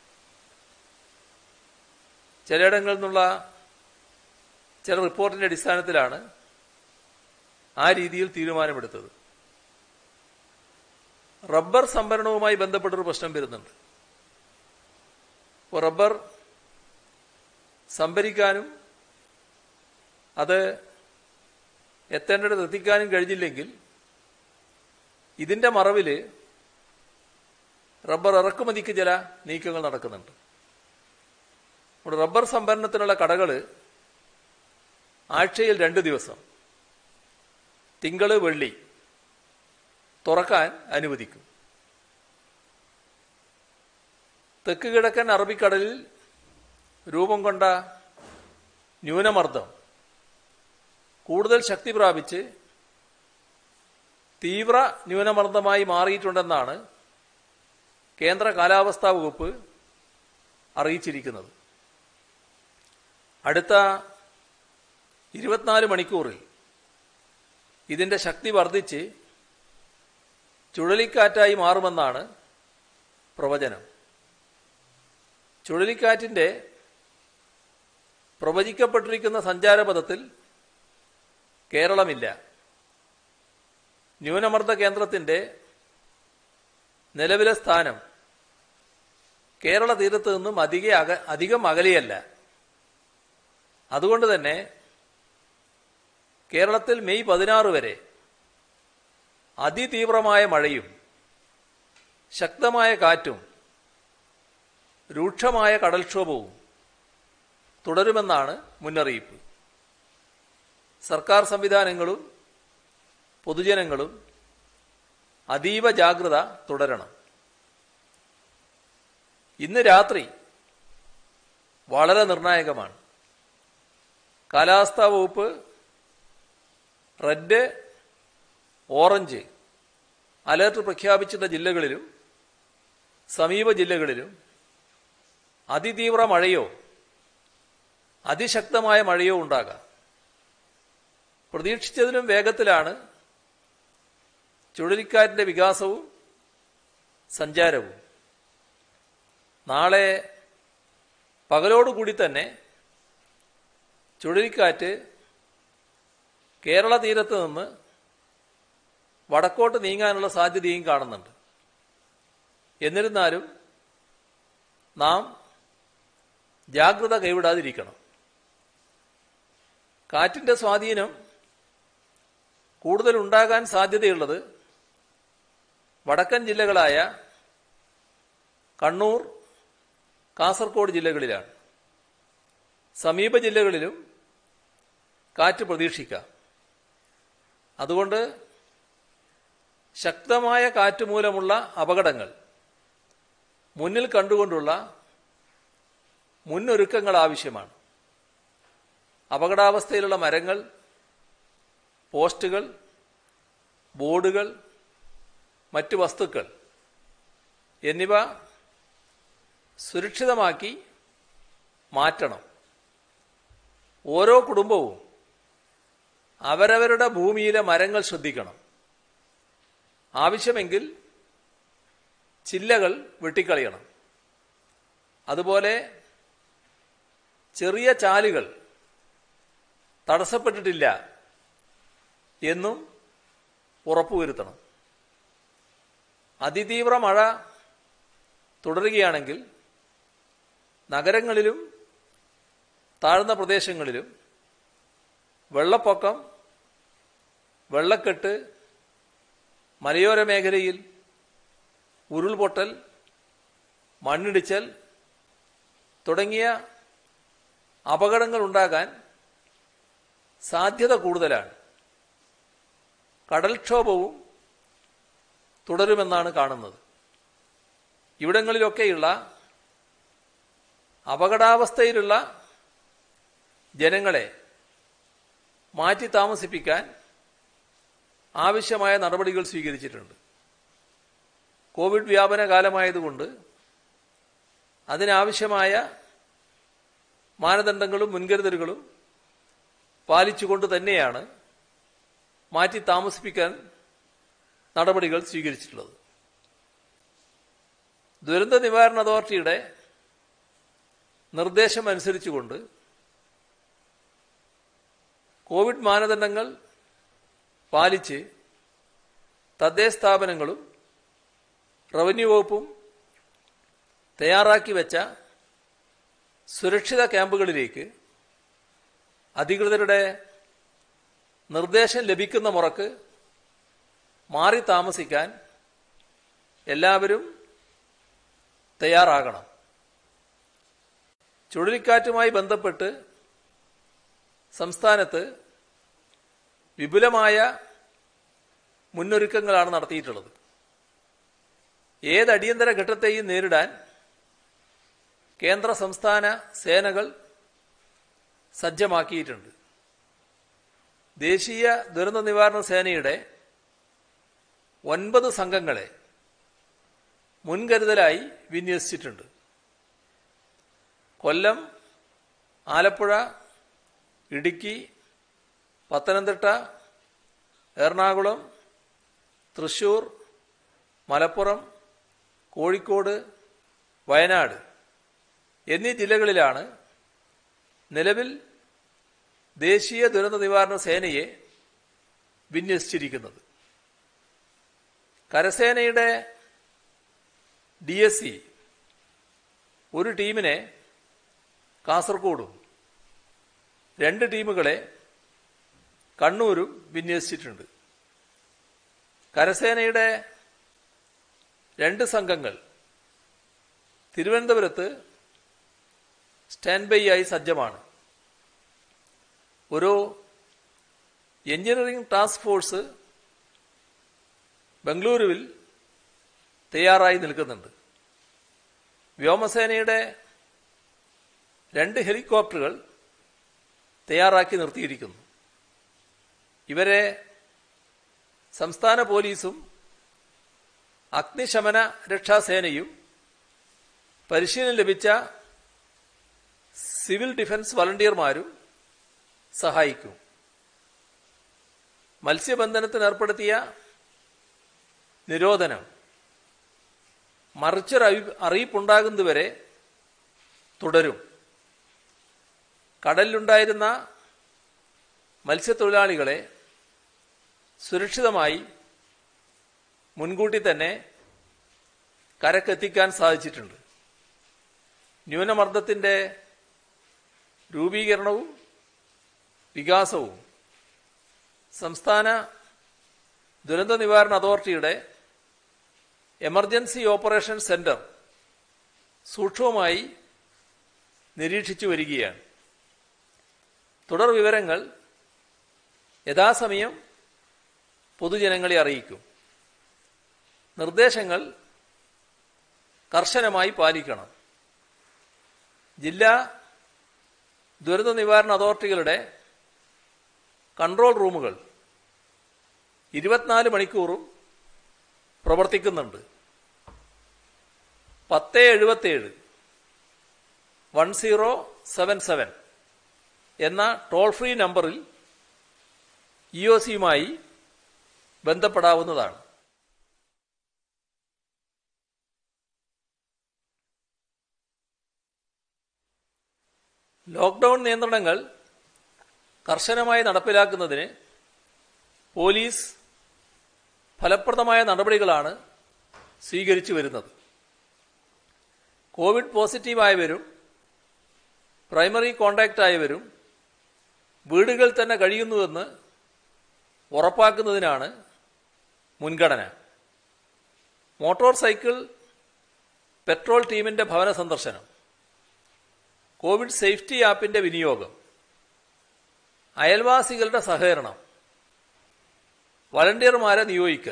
ചിലയിടങ്ങളിൽ നിന്നുള്ള ചില റിപ്പോർട്ടിന്റെ അടിസ്ഥാനത്തിലാണ് ആ രീതിയിൽ തീരുമാനമെടുത്തത് റബ്ബർ സംഭരണവുമായി ബന്ധപ്പെട്ടൊരു പ്രശ്നം വരുന്നുണ്ട് അപ്പോൾ റബ്ബർ സംഭരിക്കാനും അത് എത്തേണ്ടിടത്ത് എത്തിക്കാനും കഴിഞ്ഞില്ലെങ്കിൽ ഇതിന്റെ മറവിൽ റബ്ബർ ഇറക്കുമതിക്ക് ചില നീക്കങ്ങൾ നടക്കുന്നുണ്ട് നമ്മുടെ റബ്ബർ സംഭരണത്തിനുള്ള കടകൾ ആഴ്ചയിൽ രണ്ട് ദിവസം തിങ്കള് വെള്ളി തുറക്കാൻ അനുവദിക്കും തെക്ക് കിഴക്കൻ അറബിക്കടലിൽ രൂപം കൊണ്ട ന്യൂനമർദ്ദം കൂടുതൽ ശക്തി പ്രാപിച്ച് തീവ്ര ന്യൂനമർദ്ദമായി മാറിയിട്ടുണ്ടെന്നാണ് കേന്ദ്ര കാലാവസ്ഥാ വകുപ്പ് അറിയിച്ചിരിക്കുന്നത് അടുത്ത ഇരുപത്തിനാല് മണിക്കൂറിൽ ഇതിന്റെ ശക്തി വർദ്ധിച്ച് ചുഴലിക്കാറ്റായി മാറുമെന്നാണ് പ്രവചനം ചുഴലിക്കാറ്റിന്റെ പ്രവചിക്കപ്പെട്ടിരിക്കുന്ന സഞ്ചാരപഥത്തിൽ കേരളമില്ല ന്യൂനമർദ്ദ കേന്ദ്രത്തിന്റെ നിലവിലെ സ്ഥാനം കേരള തീരത്ത് നിന്നും അധിക അക അധികം അകലെയല്ല അതുകൊണ്ട് തന്നെ കേരളത്തിൽ മെയ് പതിനാറ് വരെ അതിതീവ്രമായ മഴയും ശക്തമായ കാറ്റും രൂക്ഷമായ കടൽക്ഷോഭവും തുടരുമെന്നാണ് മുന്നറിയിപ്പ് സർക്കാർ സംവിധാനങ്ങളും പൊതുജനങ്ങളും അതീവ ജാഗ്രത തുടരണം ഇന്ന് രാത്രി വളരെ നിർണായകമാണ് കാലാവസ്ഥാ വകുപ്പ് റെഡ് ഓറഞ്ച് അലർട്ട് പ്രഖ്യാപിച്ചിട്ട ജില്ലകളിലും സമീപ ജില്ലകളിലും അതിതീവ്ര മഴയോ അതിശക്തമായ മഴയോ ഉണ്ടാകാം പ്രതീക്ഷിച്ചതിലും വേഗത്തിലാണ് ചുഴലിക്കാറ്റിന്റെ വികാസവും സഞ്ചാരവും നാളെ പകലോടുകൂടി തന്നെ ചുഴലിക്കാറ്റ് കേരള തീരത്ത് നിന്ന് വടക്കോട്ട് നീങ്ങാനുള്ള സാധ്യതയും കാണുന്നുണ്ട് എന്നിരുന്നാലും നാം ജാഗ്രത കൈവിടാതിരിക്കണം കാറ്റിന്റെ സ്വാധീനം കൂടുതൽ ഉണ്ടാകാൻ സാധ്യതയുള്ളത് വടക്കൻ ജില്ലകളായ കണ്ണൂർ കാസർഗോഡ് ജില്ലകളിലാണ് സമീപ ജില്ലകളിലും കാറ്റ് പ്രതീക്ഷിക്കാം അതുകൊണ്ട് ശക്തമായ കാറ്റ് മൂലമുള്ള അപകടങ്ങൾ മുന്നിൽ കണ്ടുകൊണ്ടുള്ള മുന്നൊരുക്കങ്ങൾ ആവശ്യമാണ് അപകടാവസ്ഥയിലുള്ള മരങ്ങൾ പോസ്റ്റുകൾ ബോർഡുകൾ മറ്റ് വസ്തുക്കൾ എന്നിവ സുരക്ഷിതമാക്കി മാറ്റണം ഓരോ കുടുംബവും അവരവരുടെ ഭൂമിയിലെ മരങ്ങൾ ശ്രദ്ധിക്കണം ആവശ്യമെങ്കിൽ ചില്ലകൾ വെട്ടിക്കളയണം അതുപോലെ ചെറിയ ചാലുകൾ തടസ്സപ്പെട്ടിട്ടില്ല എന്നും ഉറപ്പുവരുത്തണം അതിതീവ്ര മഴ തുടരുകയാണെങ്കിൽ നഗരങ്ങളിലും താഴ്ന്ന പ്രദേശങ്ങളിലും വെള്ളപ്പൊക്കം വെള്ളക്കെട്ട് മലയോര മേഖലയിൽ ഉരുൾപൊട്ടൽ മണ്ണിടിച്ചൽ തുടങ്ങിയ അപകടങ്ങൾ ഉണ്ടാകാൻ സാധ്യത കൂടുതലാണ് കടൽക്ഷോഭവും തുടരുമെന്നാണ് കാണുന്നത് ഇവിടങ്ങളിലൊക്കെയുള്ള അപകടാവസ്ഥയിലുള്ള ജനങ്ങളെ മാറ്റി താമസിപ്പിക്കാൻ ആവശ്യമായ നടപടികൾ സ്വീകരിച്ചിട്ടുണ്ട് കോവിഡ് വ്യാപന കാലമായതുകൊണ്ട് അതിനാവശ്യമായ മാനദണ്ഡങ്ങളും മുൻകരുതലുകളും പാലിച്ചുകൊണ്ട് തന്നെയാണ് മാറ്റി താമസിപ്പിക്കാൻ നടപടികൾ സ്വീകരിച്ചിട്ടുള്ളത് ദുരന്ത നിവാരണ അതോറിറ്റിയുടെ നിർദ്ദേശം അനുസരിച്ചുകൊണ്ട് കോവിഡ് മാനദണ്ഡങ്ങൾ പാലിച്ച് തദ്ദേശ സ്ഥാപനങ്ങളും റവന്യൂ വകുപ്പും തയ്യാറാക്കി വെച്ച സുരക്ഷിത ക്യാമ്പുകളിലേക്ക് അധികൃതരുടെ നിർദ്ദേശം ലഭിക്കുന്ന മുറക്ക് മാറി താമസിക്കാൻ എല്ലാവരും തയ്യാറാകണം ചുഴലിക്കാറ്റുമായി ബന്ധപ്പെട്ട് സംസ്ഥാനത്ത് വിപുലമായ മുന്നൊരുക്കങ്ങളാണ് നടത്തിയിട്ടുള്ളത് ഏത് അടിയന്തര ഘട്ടത്തെയും നേരിടാൻ കേന്ദ്ര സംസ്ഥാന സേനകൾ സജ്ജമാക്കിയിട്ടുണ്ട് ദേശീയ ദുരന്ത നിവാരണ സേനയുടെ ഒൻപത് സംഘങ്ങളെ മുൻകരുതലായി വിന്യസിച്ചിട്ടുണ്ട് കൊല്ലം ആലപ്പുഴ ഇടുക്കി പത്തനംതിട്ട എറണാകുളം തൃശൂർ മലപ്പുറം കോഴിക്കോട് വയനാട് എന്നീ ജില്ലകളിലാണ് നിലവിൽ ദേശീയ ദുരന്ത നിവാരണ സേനയെ വിന്യസിച്ചിരിക്കുന്നത് കരസേനയുടെ ഡി എസ് സി ഒരു ടീമിനെ കാസർഗോഡും രണ്ട് ടീമുകളെ കണ്ണൂരും വിന്യസിച്ചിട്ടുണ്ട് കരസേനയുടെ രണ്ട് സംഘങ്ങൾ തിരുവനന്തപുരത്ത് സ്റ്റാൻഡ് ബൈ ആയി സജ്ജമാണ് ഒരു എഞ്ചിനീയറിംഗ് ടാസ്ക് ഫോഴ്സ് ബംഗളൂരുവിൽ തയ്യാറായി നിൽക്കുന്നുണ്ട് വ്യോമസേനയുടെ രണ്ട് ഹെലികോപ്റ്ററുകൾ തയ്യാറാക്കി നിർത്തിയിരിക്കുന്നു ഇവരെ സംസ്ഥാന പോലീസും അഗ്നിശമന രക്ഷാസേനയും പരിശീലനം ലഭിച്ച സിവിൽ ഡിഫൻസ് വളണ്ടിയർമാരും സഹായിക്കും മത്സ്യബന്ധനത്തിന് ഏർപ്പെടുത്തിയ നിരോധനം മറിച്ചൊരു അറിയിപ്പുണ്ടാകുന്നതുവരെ തുടരും കടലിലുണ്ടായിരുന്ന മത്സ്യത്തൊഴിലാളികളെ സുരക്ഷിതമായി മുൻകൂട്ടി തന്നെ കരക്കെത്തിക്കാൻ സാധിച്ചിട്ടുണ്ട് ന്യൂനമർദ്ദത്തിന്റെ രൂപീകരണവും വികാസവും സംസ്ഥാന ദുരന്ത നിവാരണ അതോറിറ്റിയുടെ എമർജൻസി ഓപ്പറേഷൻ സെന്റർ സൂക്ഷ്മമായി നിരീക്ഷിച്ചു വരികയാണ് തുടർ വിവരങ്ങൾ യഥാസമയം പൊതുജനങ്ങളെ അറിയിക്കും നിർദ്ദേശങ്ങൾ കർശനമായി പാലിക്കണം ജില്ലാ ദുരന്ത നിവാരണ അതോറിറ്റികളുടെ കൺട്രോൾ റൂമുകൾ ഇരുപത്തിനാല് മണിക്കൂറും പ്രവർത്തിക്കുന്നുണ്ട് പത്ത് എഴുപത്തേഴ് വൺ സീറോ സെവൻ സെവൻ എന്ന ടോൾ ഫ്രീ നമ്പറിൽ ഇ ഒ സിയുമായി ബന്ധപ്പെടാവുന്നതാണ് ലോക്ക്ഡൌൺ നിയന്ത്രണങ്ങൾ കർശനമായി നടപ്പിലാക്കുന്നതിന് പോലീസ് ഫലപ്രദമായ നടപടികളാണ് സ്വീകരിച്ചു വരുന്നത് കോവിഡ് പോസിറ്റീവായവരും പ്രൈമറി കോണ്ടാക്റ്റ് ആയവരും വീടുകളിൽ തന്നെ കഴിയുന്നുവെന്ന് ഉറപ്പാക്കുന്നതിനാണ് മുൻഗണന മോട്ടോർ സൈക്കിൾ പെട്രോൾ ടീമിന്റെ ഭവന സന്ദർശനം കോവിഡ് സേഫ്റ്റി ആപ്പിന്റെ വിനിയോഗം അയൽവാസികളുടെ സഹകരണം വളണ്ടിയർമാരെ നിയോഗിക്കൽ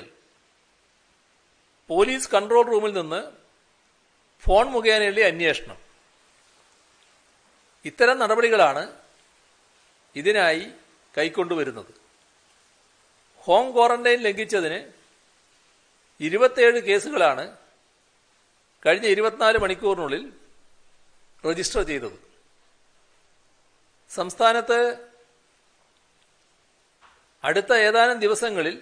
പോലീസ് കൺട്രോൾ റൂമിൽ നിന്ന് ഫോൺ മുഖേനയുള്ള അന്വേഷണം ഇത്തരം നടപടികളാണ് ഇതിനായി കൈക്കൊണ്ടുവരുന്നത് ഹോം ക്വാറന്റൈൻ ലംഘിച്ചതിന് ഇരുപത്തിയേഴ് കേസുകളാണ് കഴിഞ്ഞ ഇരുപത്തിനാല് മണിക്കൂറിനുള്ളിൽ രജിസ്റ്റർ ചെയ്തത് സംസ്ഥാനത്ത് അടുത്ത ഏതാനും ദിവസങ്ങളിൽ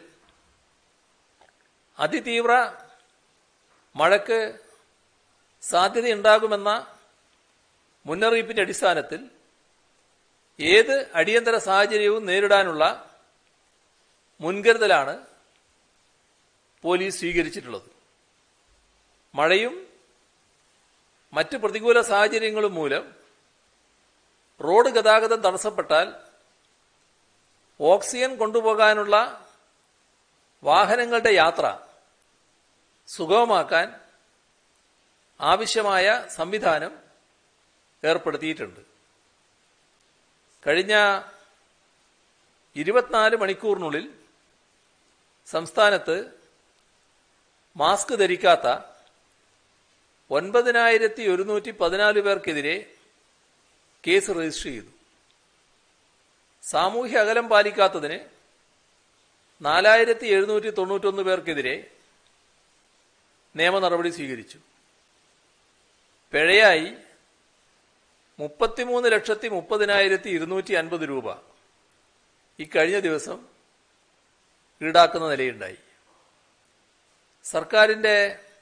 അതിതീവ്ര മഴയ്ക്ക് സാധ്യതയുണ്ടാകുമെന്ന മുന്നറിയിപ്പിന്റെ അടിസ്ഥാനത്തിൽ ഏത് അടിയന്തര സാഹചര്യവും നേരിടാനുള്ള മുൻകരുതലാണ് പോലീസ് സ്വീകരിച്ചിട്ടുള്ളത് മഴയും മറ്റ് പ്രതികൂല സാഹചര്യങ്ങളും മൂലം റോഡ് ഗതാഗതം തടസ്സപ്പെട്ടാൽ ഓക്സിജൻ കൊണ്ടുപോകാനുള്ള വാഹനങ്ങളുടെ യാത്ര സുഗമമാക്കാൻ ആവശ്യമായ സംവിധാനം ഏർപ്പെടുത്തിയിട്ടുണ്ട് കഴിഞ്ഞ ഇരുപത്തിനാല് മണിക്കൂറിനുള്ളിൽ സംസ്ഥാനത്ത് മാസ്ക് ധരിക്കാത്ത ഒൻപതിനായിരത്തി ഒരുന്നൂറ്റി പതിനാല് പേർക്കെതിരെ കേസ് രജിസ്റ്റർ ചെയ്തു സാമൂഹ്യ അകലം പാലിക്കാത്തതിന് നാലായിരത്തി എഴുന്നൂറ്റി തൊണ്ണൂറ്റൊന്ന് പേർക്കെതിരെ നിയമ നടപടി സ്വീകരിച്ചു പിഴയായി മുപ്പത്തിമൂന്ന് ലക്ഷത്തി മുപ്പതിനായിരത്തി ഇരുന്നൂറ്റി അൻപത് രൂപ ഈ കഴിഞ്ഞ ദിവസം ഈടാക്കുന്ന നിലയുണ്ടായി സർക്കാരിന്റെ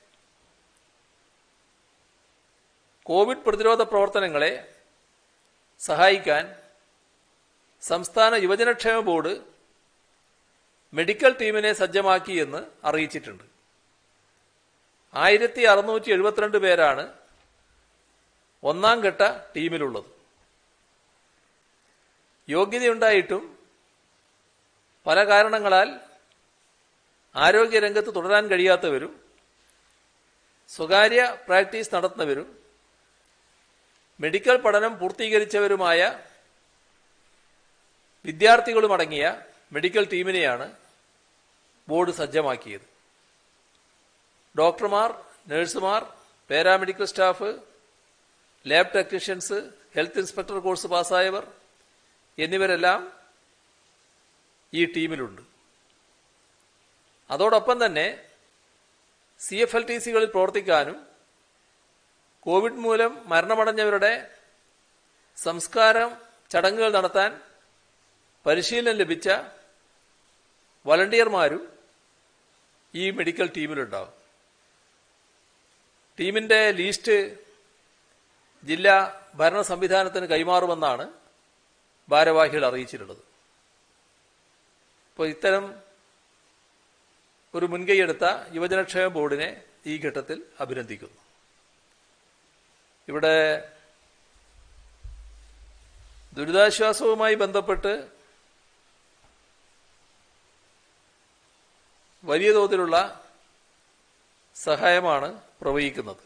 കോവിഡ് പ്രതിരോധ പ്രവർത്തനങ്ങളെ സഹായിക്കാൻ സംസ്ഥാന യുവജനക്ഷേമ ബോർഡ് മെഡിക്കൽ ടീമിനെ സജ്ജമാക്കി എന്ന് അറിയിച്ചിട്ടുണ്ട് ആയിരത്തി അറുന്നൂറ്റി എഴുപത്തിരണ്ട് പേരാണ് ഒന്നാം ഘട്ട ടീമിലുള്ളത് യോഗ്യതയുണ്ടായിട്ടും പല കാരണങ്ങളാൽ ആരോഗ്യരംഗത്ത് തുടരാൻ കഴിയാത്തവരും സ്വകാര്യ പ്രാക്ടീസ് നടത്തുന്നവരും മെഡിക്കൽ പഠനം പൂർത്തീകരിച്ചവരുമായ വിദ്യാർത്ഥികളുമടങ്ങിയ മെഡിക്കൽ ടീമിനെയാണ് ബോർഡ് സജ്ജമാക്കിയത് ഡോക്ടർമാർ നഴ്സുമാർ paramedical staff lab technicians health inspector course പാസ്സായവർ എന്നിവരെല്ലാം ഈ ടീമിലുണ്ട് അതോടൊപ്പം തന്നെ സി എഫ് എൽ ടി സികളിൽ പ്രവർത്തിക്കാനും കോവിഡ് മൂലം മരണമടഞ്ഞവരുടെ സംസ്കാരം ചടങ്ങുകൾ നടത്താൻ പരിശീലനം ലഭിച്ച വളണ്ടിയർമാരും ഈ മെഡിക്കൽ ടീമിലുണ്ടാവും ടീമിന്റെ ലീസ്റ്റ് ജില്ലാ ഭരണ സംവിധാനത്തിന് കൈമാറുമെന്നാണ് ഭാരവാഹികൾ അറിയിച്ചിട്ടുള്ളത് ഇപ്പോൾ ഇത്തരം ഒരു മുൻകൈയെടുത്ത യുവജനക്ഷേമ ബോർഡിനെ ഈ ഘട്ടത്തിൽ അഭിനന്ദിക്കുന്നു ഇവിടെ ദുരിതാശ്വാസവുമായി ബന്ധപ്പെട്ട് വലിയ തോതിലുള്ള സഹായമാണ് പ്രവഹിക്കുന്നത്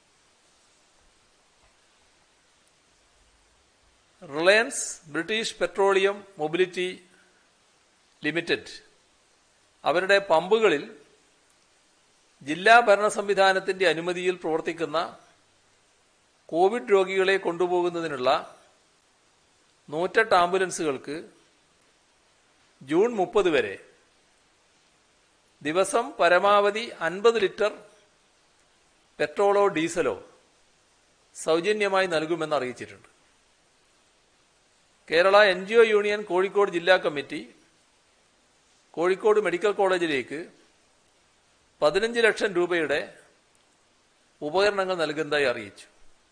Reliance British Petroleum mobility limited അവരുടെ പമ്പുകളിൽ ജില്ലാ ഭരണ സംവിധാനത്തിന്റെ അനുമതിയിൽ പ്രവർത്തിക്കുന്ന കോവിഡ് രോഗികളെ കൊണ്ടുപോകുന്നതിനുള്ള നൂറ്റെട്ട് ആംബുലൻസുകൾക്ക് ജൂൺ മുപ്പത് വരെ ദിവസം പരമാവധി അൻപത് ലിറ്റർ പെട്രോളോ ഡീസലോ സൗജന്യമായി നൽകുമെന്ന് അറിയിച്ചിട്ടുണ്ട് Kerala N G O union Kozhikode ജില്ലാ കമ്മിറ്റി കോഴിക്കോട് മെഡിക്കൽ കോളേജിലേക്ക് പതിനഞ്ച് ലക്ഷം രൂപയുടെ ഉപകരണങ്ങൾ നൽകുന്നതായി അറിയിച്ചു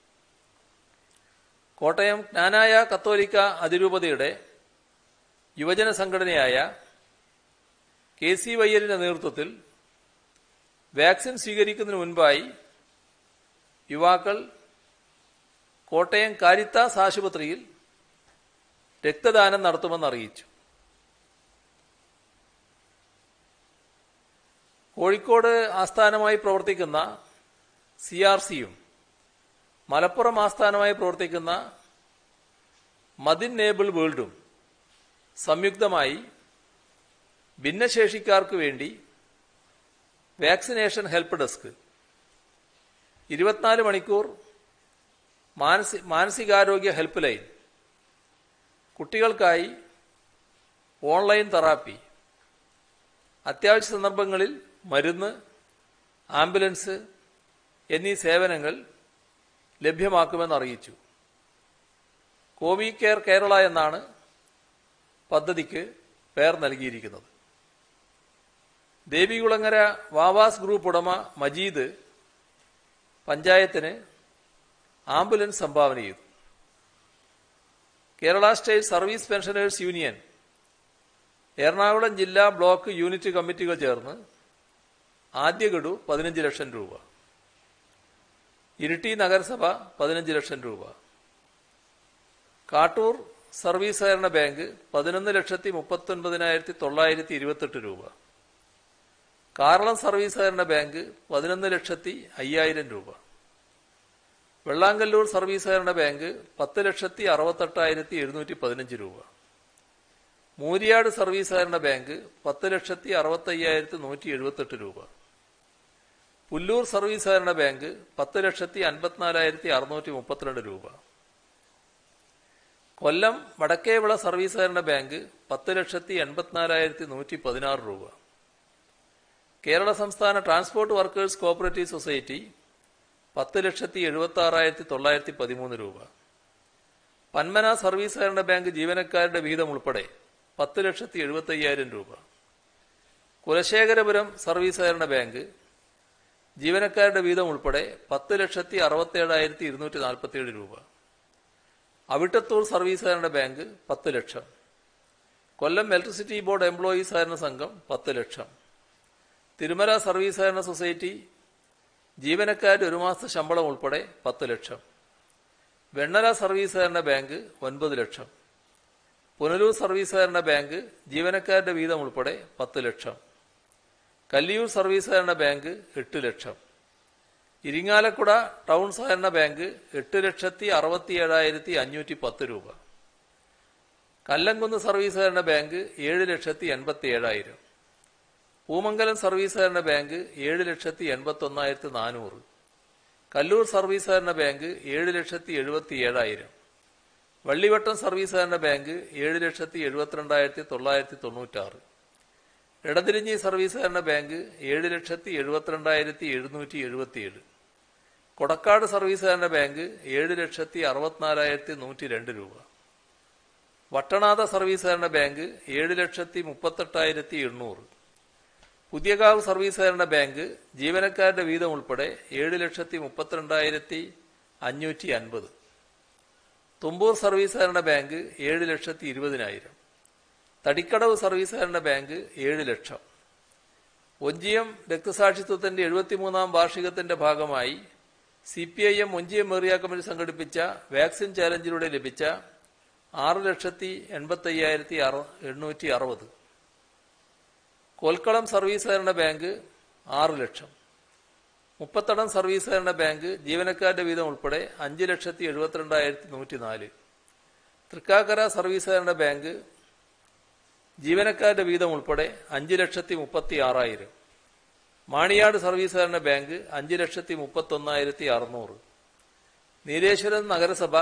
കോട്ടയം ജ്ഞാനായ കത്തോലിക്ക അതിരൂപതയുടെ യുവജന സംഘടനയായ കെ സി വയ്യലിന്റെ നേതൃത്വത്തിൽ വാക്സിൻ സ്വീകരിക്കുന്നതിന് മുൻപായി യുവാക്കൾ കോട്ടയം കാരിത്താസ് ആശുപത്രിയിൽ രക്തദാനം നടത്തുമെന്ന് അറിയിച്ചു കോഴിക്കോട് ആസ്ഥാനമായി പ്രവർത്തിക്കുന്ന സി ആർ സിയും മലപ്പുറം ആസ്ഥാനമായി പ്രവർത്തിക്കുന്ന മദിൻ നേബിൾ വേൾഡും സംയുക്തമായി ഭിന്നശേഷിക്കാർക്ക് വേണ്ടി വാക്സിനേഷൻ ഹെൽപ്പ് ഡെസ്ക് ഇരുപത്തിനാല് മണിക്കൂർ മാനസി മാനസികാരോഗ്യ ഹെൽപ്പ് ലൈൻ കുട്ടികൾക്കായി ഓൺലൈൻ തെറാപ്പി അത്യാവശ്യ സന്ദർഭങ്ങളിൽ മരുന്ന് ആംബുലൻസ് എന്നീ സേവനങ്ങൾ ലഭ്യമാക്കുമെന്ന് അറിയിച്ചു കോവി കെയർ കേരള എന്നാണ് പദ്ധതിക്ക് പേർ നൽകിയിരിക്കുന്നത് ദേവികുളങ്ങര വാവാസ് ഗ്രൂപ്പ് ഉടമ മജീദ് പഞ്ചായത്തിന് ആംബുലൻസ് സംഭാവന ചെയ്തു Kerala state service pensioners union Ernakulam ജില്ലാ ബ്ലോക്ക് യൂണിറ്റ് കമ്മിറ്റികൾ ചേർന്ന് ആദ്യ ഗഡു പതിനഞ്ച് ലക്ഷം രൂപ ഇരിട്ടി നഗരസഭ പതിനഞ്ച് ലക്ഷം രൂപ കാട്ടൂർ സർവീസ് സഹകരണ ബാങ്ക് പതിനൊന്ന് ലക്ഷത്തി മുപ്പത്തൊൻപതിനായിരത്തി തൊള്ളായിരത്തി ഇരുപത്തെട്ട് രൂപ കാറളം സർവീസ് സഹകരണ ബാങ്ക് പതിനൊന്ന് ലക്ഷത്തി അയ്യായിരം രൂപ വെള്ളാങ്കല്ലൂർ സർവീസ് സഹകരണ ബാങ്ക് പത്ത് ലക്ഷത്തി അറുപത്തെട്ടായിരത്തി എഴുന്നൂറ്റി പതിനഞ്ച് രൂപ മൂരിയാട് സർവീസ് സഹകരണ ബാങ്ക് പത്ത് ലക്ഷത്തി അറുപത്തയ്യായിരത്തി നൂറ്റി എഴുപത്തെട്ട് രൂപ പുല്ലൂർ സർവീസ് സഹകരണ ബാങ്ക് പത്ത് ലക്ഷത്തി അൻപത്തിനാലായിരത്തി അറുന്നൂറ്റി മുപ്പത്തിരണ്ട് രൂപ കൊല്ലം വടക്കേവിള സർവീസ് സഹകരണ ബാങ്ക് പത്ത് ലക്ഷത്തി എൺപത്തിനാലായിരത്തി നൂറ്റി പതിനാറ് രൂപ കേരള സംസ്ഥാന ട്രാൻസ്പോർട്ട് വർക്കേഴ്സ് കോപ്പറേറ്റീവ് സൊസൈറ്റി പത്ത് ലക്ഷത്തി എഴുപത്തി ആറായിരത്തി തൊള്ളായിരത്തി പതിമൂന്ന് രൂപ പന്മന സർവീസ് സഹകരണ ബാങ്ക് ജീവനക്കാരുടെ വിഹിതം ഉൾപ്പെടെ പത്ത് ലക്ഷത്തി എഴുപത്തി അയ്യായിരം രൂപ കുലശേഖരപുരം സർവീസ് സഹകരണ ബാങ്ക് ജീവനക്കാരുടെ വീതം ഉൾപ്പെടെ പത്ത് ലക്ഷത്തി അറുപത്തേഴായിരത്തി ഇരുന്നൂറ്റി നാൽപ്പത്തിയേഴ് രൂപ അവിട്ടത്തൂർ സർവീസ് സഹകരണ ബാങ്ക് പത്ത് lakh Kollam electricity board employees സഹകരണ സംഘം പത്ത് ലക്ഷം തിരുമല സർവീസ് സഹകരണ സൊസൈറ്റി ജീവനക്കാരുടെ ഒരു മാസത്തെ ശമ്പളം ഉൾപ്പെടെ പത്ത് ലക്ഷം വെണ്ണല സർവീസ് സഹകരണ ബാങ്ക് ഒൻപത് ലക്ഷം പുനലൂർ സർവീസ് സഹകരണ ബാങ്ക് ജീവനക്കാരുടെ വീതം ഉൾപ്പെടെ പത്ത് ലക്ഷം കല്ലിയൂർ സർവീസ് സഹകരണ ബാങ്ക് എട്ട് ലക്ഷം ഇരിങ്ങാലക്കുട ടൗൺ സഹകരണ ബാങ്ക് എട്ട് ലക്ഷത്തി അറുപത്തി ഏഴായിരത്തി അഞ്ഞൂറ്റി പത്ത് രൂപ കല്ലംകുന്ന് സർവീസ് സഹകരണ ബാങ്ക് ഏഴ് ലക്ഷത്തി എൺപത്തി ഏഴായിരം പൂമംഗലം സർവീസ് സഹകരണ ബാങ്ക് ഏഴ് ലക്ഷത്തി എൺപത്തി ഒന്നായിരത്തി നാനൂറ് കല്ലൂർ സർവീസ് സഹകരണ ബാങ്ക് ഏഴ് ലക്ഷത്തി എഴുപത്തി ഏഴായിരം വള്ളിവട്ടം സർവീസ് സഹകരണ ബാങ്ക് ഏഴ് ലക്ഷത്തി എഴുപത്തിരണ്ടായിരത്തി തൊള്ളായിരത്തി തൊണ്ണൂറ്റാറ് ഇടതിരിഞ്ഞി സർവീസ് സഹകരണ ബാങ്ക് ഏഴ് ലക്ഷത്തി എഴുപത്തിരണ്ടായിരത്തി എഴുന്നൂറ്റി എഴുപത്തിയേഴ് കൊടക്കാട് സർവീസ് സഹകരണ ബാങ്ക് ഏഴ് ലക്ഷത്തി അറുപത്തിനാലായിരത്തി നൂറ്റി രണ്ട് രൂപ വട്ടനാഥ സർവീസ് സഹകരണ ബാങ്ക് ഏഴ് ലക്ഷത്തി മുപ്പത്തെട്ടായിരത്തി എണ്ണൂറ് പുതിയകാവ് സർവീസ് സഹകരണ ബാങ്ക് ജീവനക്കാരുടെ വീതം ഉൾപ്പെടെ ഏഴ് ലക്ഷത്തി മുപ്പത്തിരണ്ടായിരത്തി അഞ്ഞൂറ്റി അൻപത് തുമ്പൂർ സർവീസ് സഹകരണ ബാങ്ക് ഏഴ് ലക്ഷത്തി ഇരുപതിനായിരം തടിക്കടവ് സർവീസ് സഹകരണ ബാങ്ക് ഏഴ് ലക്ഷം ഒഞ്ചിയം രക്തസാക്ഷിത്വത്തിന്റെ എഴുപത്തിമൂന്നാം വാർഷികത്തിന്റെ ഭാഗമായി C P I M Onchiyam area committee സംഘടിപ്പിച്ച വാക്സിൻ ചാലഞ്ചിലൂടെ ലഭിച്ച ആറ് ലക്ഷത്തി എൺപത്തി അയ്യായിരത്തി എണ്ണൂറ്റി അറുപത് കൊൽക്കളം സർവീസ് സഹകരണ ബാങ്ക് ആറ് ലക്ഷം മുപ്പത്തടം സർവീസ് സഹകരണ ബാങ്ക് ജീവനക്കാരുടെ വീതം ഉൾപ്പെടെ അഞ്ച് ലക്ഷത്തി എഴുപത്തിരണ്ടായിരത്തി നൂറ്റി നാല് തൃക്കാക്കര സർവീസ് സഹകരണ ബാങ്ക് ജീവനക്കാരുടെ വീതം ഉൾപ്പെടെ അഞ്ച് ലക്ഷത്തി മുപ്പത്തി ആറായിരം മാണിയാട് സർവീസ് സഹകരണ ബാങ്ക് അഞ്ച് ലക്ഷത്തി മുപ്പത്തി ഒന്നായിരത്തി അറുന്നൂറ് നീലേശ്വരം നഗരസഭ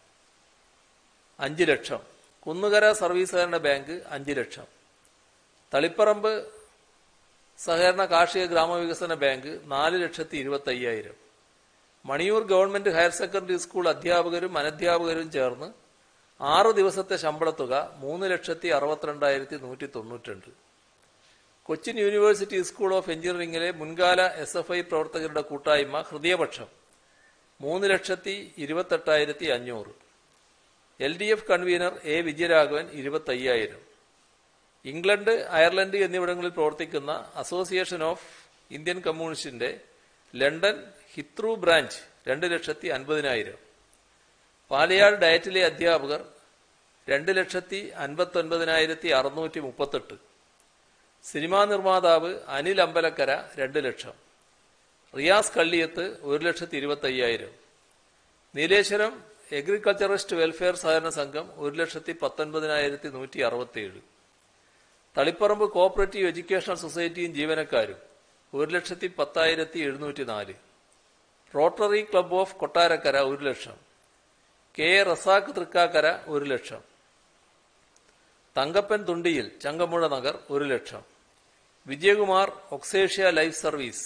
അഞ്ച് ലക്ഷം കുന്നുകര സർവീസ് സഹകരണ ബാങ്ക് അഞ്ച് ലക്ഷം തളിപ്പറമ്പ് സഹകരണ കാർഷിക ഗ്രാമവികസന ബാങ്ക് നാല് ലക്ഷത്തി ഇരുപത്തി അയ്യായിരം Maniyur government higher secondary school അധ്യാപകരും അനധ്യാപകരും ചേർന്ന് ആറ് ദിവസത്തെ ശമ്പളത്തുക മൂന്ന് ലക്ഷത്തി അറുപത്തിരണ്ടായിരത്തി നൂറ്റി തൊണ്ണൂറ്റിരണ്ട് കൊച്ചിൻ യൂണിവേഴ്സിറ്റി സ്കൂൾ ഓഫ് എഞ്ചിനീയറിംഗിലെ മുൻകാല എസ് എഫ് ഐ പ്രവർത്തകരുടെ കൂട്ടായ്മ ഹൃദയപക്ഷം മൂന്ന് ലക്ഷത്തി ഇരുപത്തെട്ടായിരത്തി അഞ്ഞൂറ് L D F convener A Vijayaraghavan ഇരുപത്തയ്യായിരം ഇംഗ്ലണ്ട് അയർലൻഡ് എന്നിവിടങ്ങളിൽ പ്രവർത്തിക്കുന്ന അസോസിയേഷൻ ഓഫ് ഇന്ത്യൻ കമ്മ്യൂണിസ്റ്റിന്റെ ലണ്ടൻ ഹിത്രൂ ബ്രാഞ്ച് രണ്ട് ലക്ഷത്തി അൻപതിനായിരം പാലയാട് ഡയറ്റിലെ അധ്യാപകർ രണ്ട് ലക്ഷത്തി അൻപത്തി ഒൻപതിനായിരത്തി അറുന്നൂറ്റി മുപ്പത്തെട്ട് സിനിമാ നിർമ്മാതാവ് അനിൽ അമ്പലക്കര രണ്ട് ലക്ഷം റിയാസ് കള്ളിയത്ത് ഒരു ലക്ഷത്തി ഇരുപത്തി അയ്യായിരം നീലേശ്വരം എഗ്രികൾച്ചറിസ്റ്റ് വെൽഫെയർ സഹകരണ സംഘം ഒരു ലക്ഷത്തി പത്തൊൻപതിനായിരത്തി നൂറ്റി അറുപത്തിയേഴ് തളിപ്പറമ്പ് കോഓപ്പറേറ്റീവ് എഡ്യൂക്കേഷണൽ സൊസൈറ്റിയും ജീവനക്കാരും ഒരു ലക്ഷത്തി പത്തായിരത്തി എഴുന്നൂറ്റി നാല് റോട്ടറി ക്ലബ് ഓഫ് കൊട്ടാരക്കര ഒരു ലക്ഷം കെ എ റസാഖ് തൃക്കാക്കര ഒരു ലക്ഷം തങ്കപ്പൻ തുണ്ടിയിൽ ചങ്കമുഴ നഗർ ഒരു ലക്ഷം വിജയകുമാർ ഒക്സേഷ്യ ലൈഫ് സർവീസ്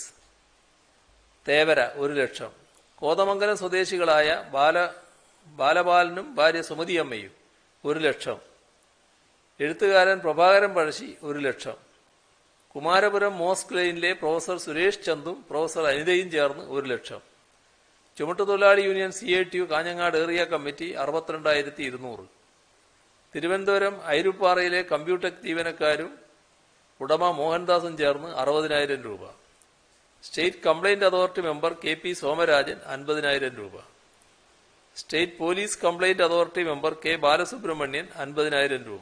തേവര ഒരു ലക്ഷം കോതമംഗലം സ്വദേശികളായ ബാല ബാലബാലനും ഭാര്യ സുമതിയമ്മയും ഒരു ലക്ഷം എഴുത്തുകാരൻ പ്രഭാകരൻ പഴശ്ശി ഒരു ലക്ഷം കുമാരപുരം മോസ്ക് ലൈനിലെ പ്രൊഫസർ സുരേഷ് ചന്ദും പ്രൊഫസർ അനിതയും ചേർന്ന് ഒരു ലക്ഷം ചുമട്ടുതൊഴിലാളി union C I T U Kanhangad area committee അറുപത്തിരണ്ടായിരത്തി ഇരുന്നൂറ് തിരുവനന്തപുരം ഐരുപ്പാറയിലെ കമ്പ്യൂടെക് ജീവനക്കാരും ഉടമ മോഹൻദാസും ചേർന്ന് അറുപതിനായിരം രൂപ state complaint authority member K P Somarajan അൻപതിനായിരം രൂപ state police complaint authority member K Balasubramanian അൻപതിനായിരം രൂപ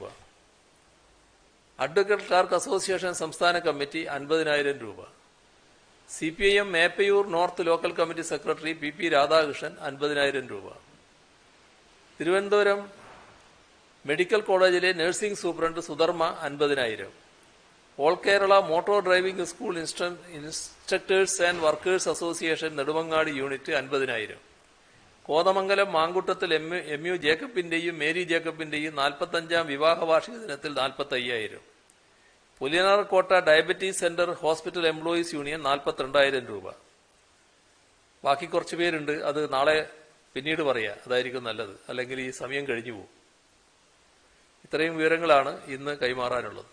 അഡ്വക്കേറ്റ് ക്ലാർക്ക് അസോസിയേഷൻ സംസ്ഥാന കമ്മിറ്റി അൻപതിനായിരം രൂപ C P I M Meppayur north local committee secretary P P Radhakrishnan അൻപതിനായിരം രൂപ തിരുവനന്തപുരം മെഡിക്കൽ കോളേജിലെ നഴ്സിംഗ് സൂപ്രണ്ട് സുധർമ്മ അൻപതിനായിരം all Kerala motor driving school ഇൻസ്ട്ര- instructors and workers association Nedumangad unit അൻപതിനായിരം Kothamangalam Mankuttathil M U- M U ജേക്കബിന്റെയും Mary ജേക്കബിന്റെയും നാൽപ്പത്തഞ്ചാം വിവാഹ വാർഷിക ദിനത്തിൽ നാൽപ്പത്തി അയ്യായിരം Puliyanarkotta diabetes centre hospital employees union നാൽപ്പത്തിരണ്ടായിരം രൂപ ബാക്കി കുറച്ച് പേരുണ്ട് അത് നാളെ പിന്നീട് പറയാം അതായിരിക്കും നല്ലത് അല്ലെങ്കിൽ ഈ സമയം കഴിഞ്ഞു പോകും ഇത്രയും വിവരങ്ങളാണ് ഇന്ന് കൈമാറാനുള്ളത്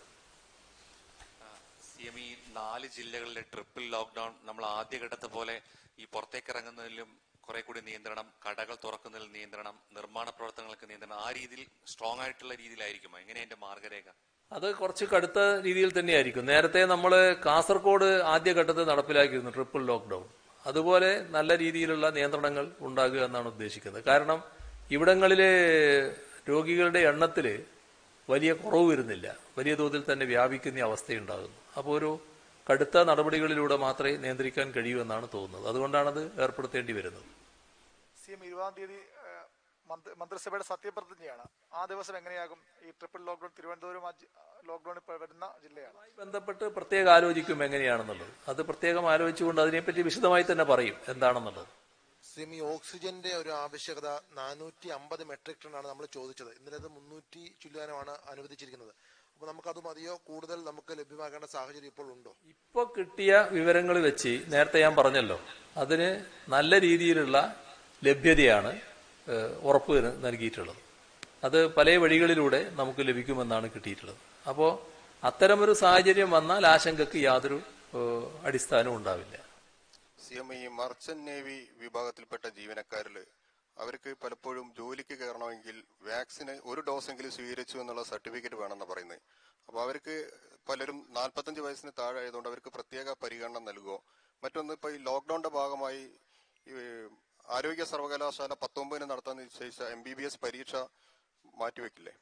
സി എം ഈ നാല് ജില്ലകളിലെ ട്രിപ്പിൾ ലോക്ക്ഡൌൺ നമ്മൾ ആദ്യഘട്ടത്തെ പോലെ ഈ പുറത്തേക്ക് ഇറങ്ങുന്നതിലും കുറെ കൂടി നിയന്ത്രണം കടകൾ തുറക്കുന്നതിൽ നിയന്ത്രണം നിർമ്മാണ പ്രവർത്തനങ്ങൾക്ക് നിയന്ത്രണം ആ രീതിയിൽ സ്ട്രോങ് ആയിട്ടുള്ള രീതിയിലായിരിക്കും എങ്ങനെ അതിന്റെ മാർഗരേഖ അത് കുറച്ച് കടുത്ത രീതിയിൽ തന്നെയായിരിക്കും നേരത്തെ നമ്മൾ കാസർഗോഡ് ആദ്യഘട്ടത്തിൽ നടപ്പിലാക്കിയിരുന്നു ട്രിപ്പിൾ ലോക്ക്ഡൌൺ അതുപോലെ നല്ല രീതിയിലുള്ള നിയന്ത്രണങ്ങൾ ഉണ്ടാകുക എന്നാണ് ഉദ്ദേശിക്കുന്നത് കാരണം ഇവിടങ്ങളിലെ രോഗികളുടെ എണ്ണത്തിൽ വലിയ കുറവ് വരുന്നില്ല വലിയ തോതിൽ തന്നെ വ്യാപിക്കുന്ന അവസ്ഥയുണ്ടാകുന്നു അപ്പോൾ ഒരു കടുത്ത നടപടികളിലൂടെ മാത്രമേ നിയന്ത്രിക്കാൻ കഴിയൂ എന്നാണ് തോന്നുന്നത് അതുകൊണ്ടാണത് ഏർപ്പെടുത്തേണ്ടി വരുന്നത് സി എം ഇരുപതാം തീയതി ഏഹ്, മന്ത്രി- മന്ത്രിസഭയുടെ സത്യപ്രതിജ്ഞയാണ് ആ ദിവസം എങ്ങനെയാകും ഈ ട്രിപ്പിൾ ലോക്ക്ഡൌൺ തിരുവനന്തപുരം ആ ജി- ലോക്ക്ഡൌണിൽ പെ- വരുന്ന ജില്ലയാണ് അതുമായി ബന്ധപ്പെട്ട് പ്രത്യേകം ആലോചിക്കും എങ്ങനെയാണെന്നുള്ളത് അത് പ്രത്യേകം ആലോചിച്ചുകൊണ്ട് അതിനെപ്പറ്റി വിശദമായി തന്നെ പറയും എന്താണെന്നുള്ളത് സെമി ഓക്സിജന്റെ ഒരു ആവശ്യകത നാനൂറ്റി അമ്പത് മെട്രിക് ടൺ ആണ് നമ്മൾ ചോദിച്ചത് ഇന്നലെ അത് മുന്നൂറ്റി ചുല്ലാനമാണ് അനുവദിച്ചിരിക്കുന്നത് അപ്പൊ നമുക്കത് മതിയോ കൂടുതൽ നമുക്ക് ലഭ്യമാക്കേണ്ട സാഹചര്യം ഇപ്പോൾ ഉണ്ടോ ഇപ്പൊ കിട്ടിയ വിവരങ്ങൾ വെച്ച് നേരത്തെ ഞാൻ പറഞ്ഞല്ലോ അതിന് നല്ല രീതിയിലുള്ള ലഭ്യതയാണ് ഏഹ്, ഉറപ്പ് ന- നൽകിയിട്ടുള്ളത് അത് പല വഴികളിലൂടെ നമുക്ക് ലഭിക്കുമെന്നാണ് കിട്ടിയിട്ടുള്ളത് അപ്പോൾ അത്തരമൊരു സാഹചര്യം വന്നാൽ ആശങ്കക്ക് യാതൊരു ഏഹ്, അടിസ്ഥാനവും ഉണ്ടാവില്ല C M E merchant navy വിഭാഗത്തിൽപ്പെട്ട ജീവനക്കാരിൽ അവർക്ക് പലപ്പോഴും ജോലിക്ക് കയറണമെങ്കിൽ വാക്സിന് ഒരു ഡോസെങ്കിലും സ്വീകരിച്ചു എന്നുള്ള സർട്ടിഫിക്കറ്റ് വേണമെന്ന് പറയുന്നത് അപ്പോൾ അവർക്ക് പലരും നാൽപ്പത്തഞ്ച് വയസ്സിന് താഴെ ആയതുകൊണ്ട് അവർക്ക് പ്രത്യേക പരിഗണന നൽകുമോ മറ്റൊന്ന് ഇപ്പോൾ ഈ ലോക്ക്ഡൌണിന്റെ ഭാഗമായി ഈ ആരോഗ്യ സർവകലാശാല പത്തൊമ്പതിന് നടത്താൻ നിശ്ചയിച്ച എം ബി ബി എസ് പരീക്ഷ മാറ്റിവെക്കില്ലേ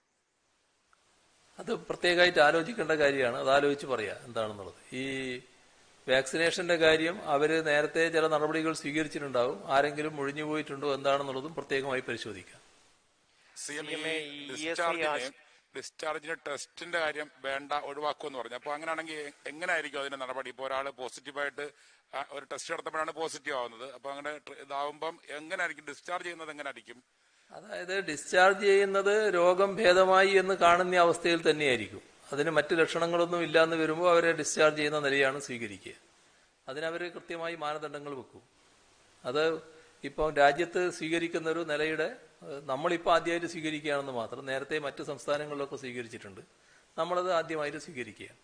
അത് പ്രത്യേകമായിട്ട് ആലോചിക്കേണ്ട കാര്യമാണ് അത് ആലോചിച്ച് പറയാം എന്താണെന്നുള്ളത് ഈ വാക്സിനേഷന്റെ കാര്യം അവര് നേരത്തെ ചില നടപടികൾ സ്വീകരിച്ചിട്ടുണ്ടാവും ആരെങ്കിലും ഒഴിഞ്ഞു പോയിട്ടുണ്ടോ എന്താണെന്നുള്ളതും പ്രത്യേകമായി പരിശോധിക്കാം സി എം CMA ഈ ഡിസ്ചാർജിന് ഡിസ്ചാർജിന് ടെസ്റ്റിന്റെ കാര്യം വേണ്ട ഒഴിവാക്കുമെന്ന് പറഞ്ഞു അപ്പൊ അങ്ങനെയാണെങ്കിൽ എങ്ങനെയായിരിക്കും അതിന്റെ നടപടി ഇപ്പൊ ഒരാൾ പോസിറ്റീവായിട്ട് ആ, ഒരു ടെസ്റ്റ് നടത്തുമ്പോഴാണ് പോസിറ്റീവ് ആവുന്നത് അപ്പൊ അങ്ങനെ ട്ര- ഇതാവുമ്പം എങ്ങനെയായിരിക്കും ഡിസ്ചാർജ് ചെയ്യുന്നത് എങ്ങനെയായിരിക്കും അതായത് ഡിസ്ചാർജ് ചെയ്യുന്നത് രോഗം ഭേദമായി എന്ന് കാണുന്ന അവസ്ഥയിൽ തന്നെയായിരിക്കും അതിന് മറ്റ് ലക്ഷണങ്ങളൊന്നും ഇല്ലാന്ന് വരുമ്പോൾ അവരെ ഡിസ്ചാർജ് ചെയ്യുന്ന നിലയാണ് സ്വീകരിക്കുക അതിനവർ കൃത്യമായി മാനദണ്ഡങ്ങൾ വെക്കും അത് ഇപ്പം രാജ്യത്ത് സ്വീകരിക്കുന്ന ഒരു നിലയുടെ ഏഹ്, നമ്മളിപ്പോൾ ആദ്യമായിട്ട് സ്വീകരിക്കുകയാണെന്ന് മാത്രം നേരത്തെ മറ്റ് സംസ്ഥാനങ്ങളിലൊക്കെ സ്വീകരിച്ചിട്ടുണ്ട് നമ്മളത് ആദ്യമായിട്ട് സ്വീകരിക്കുകയാണ്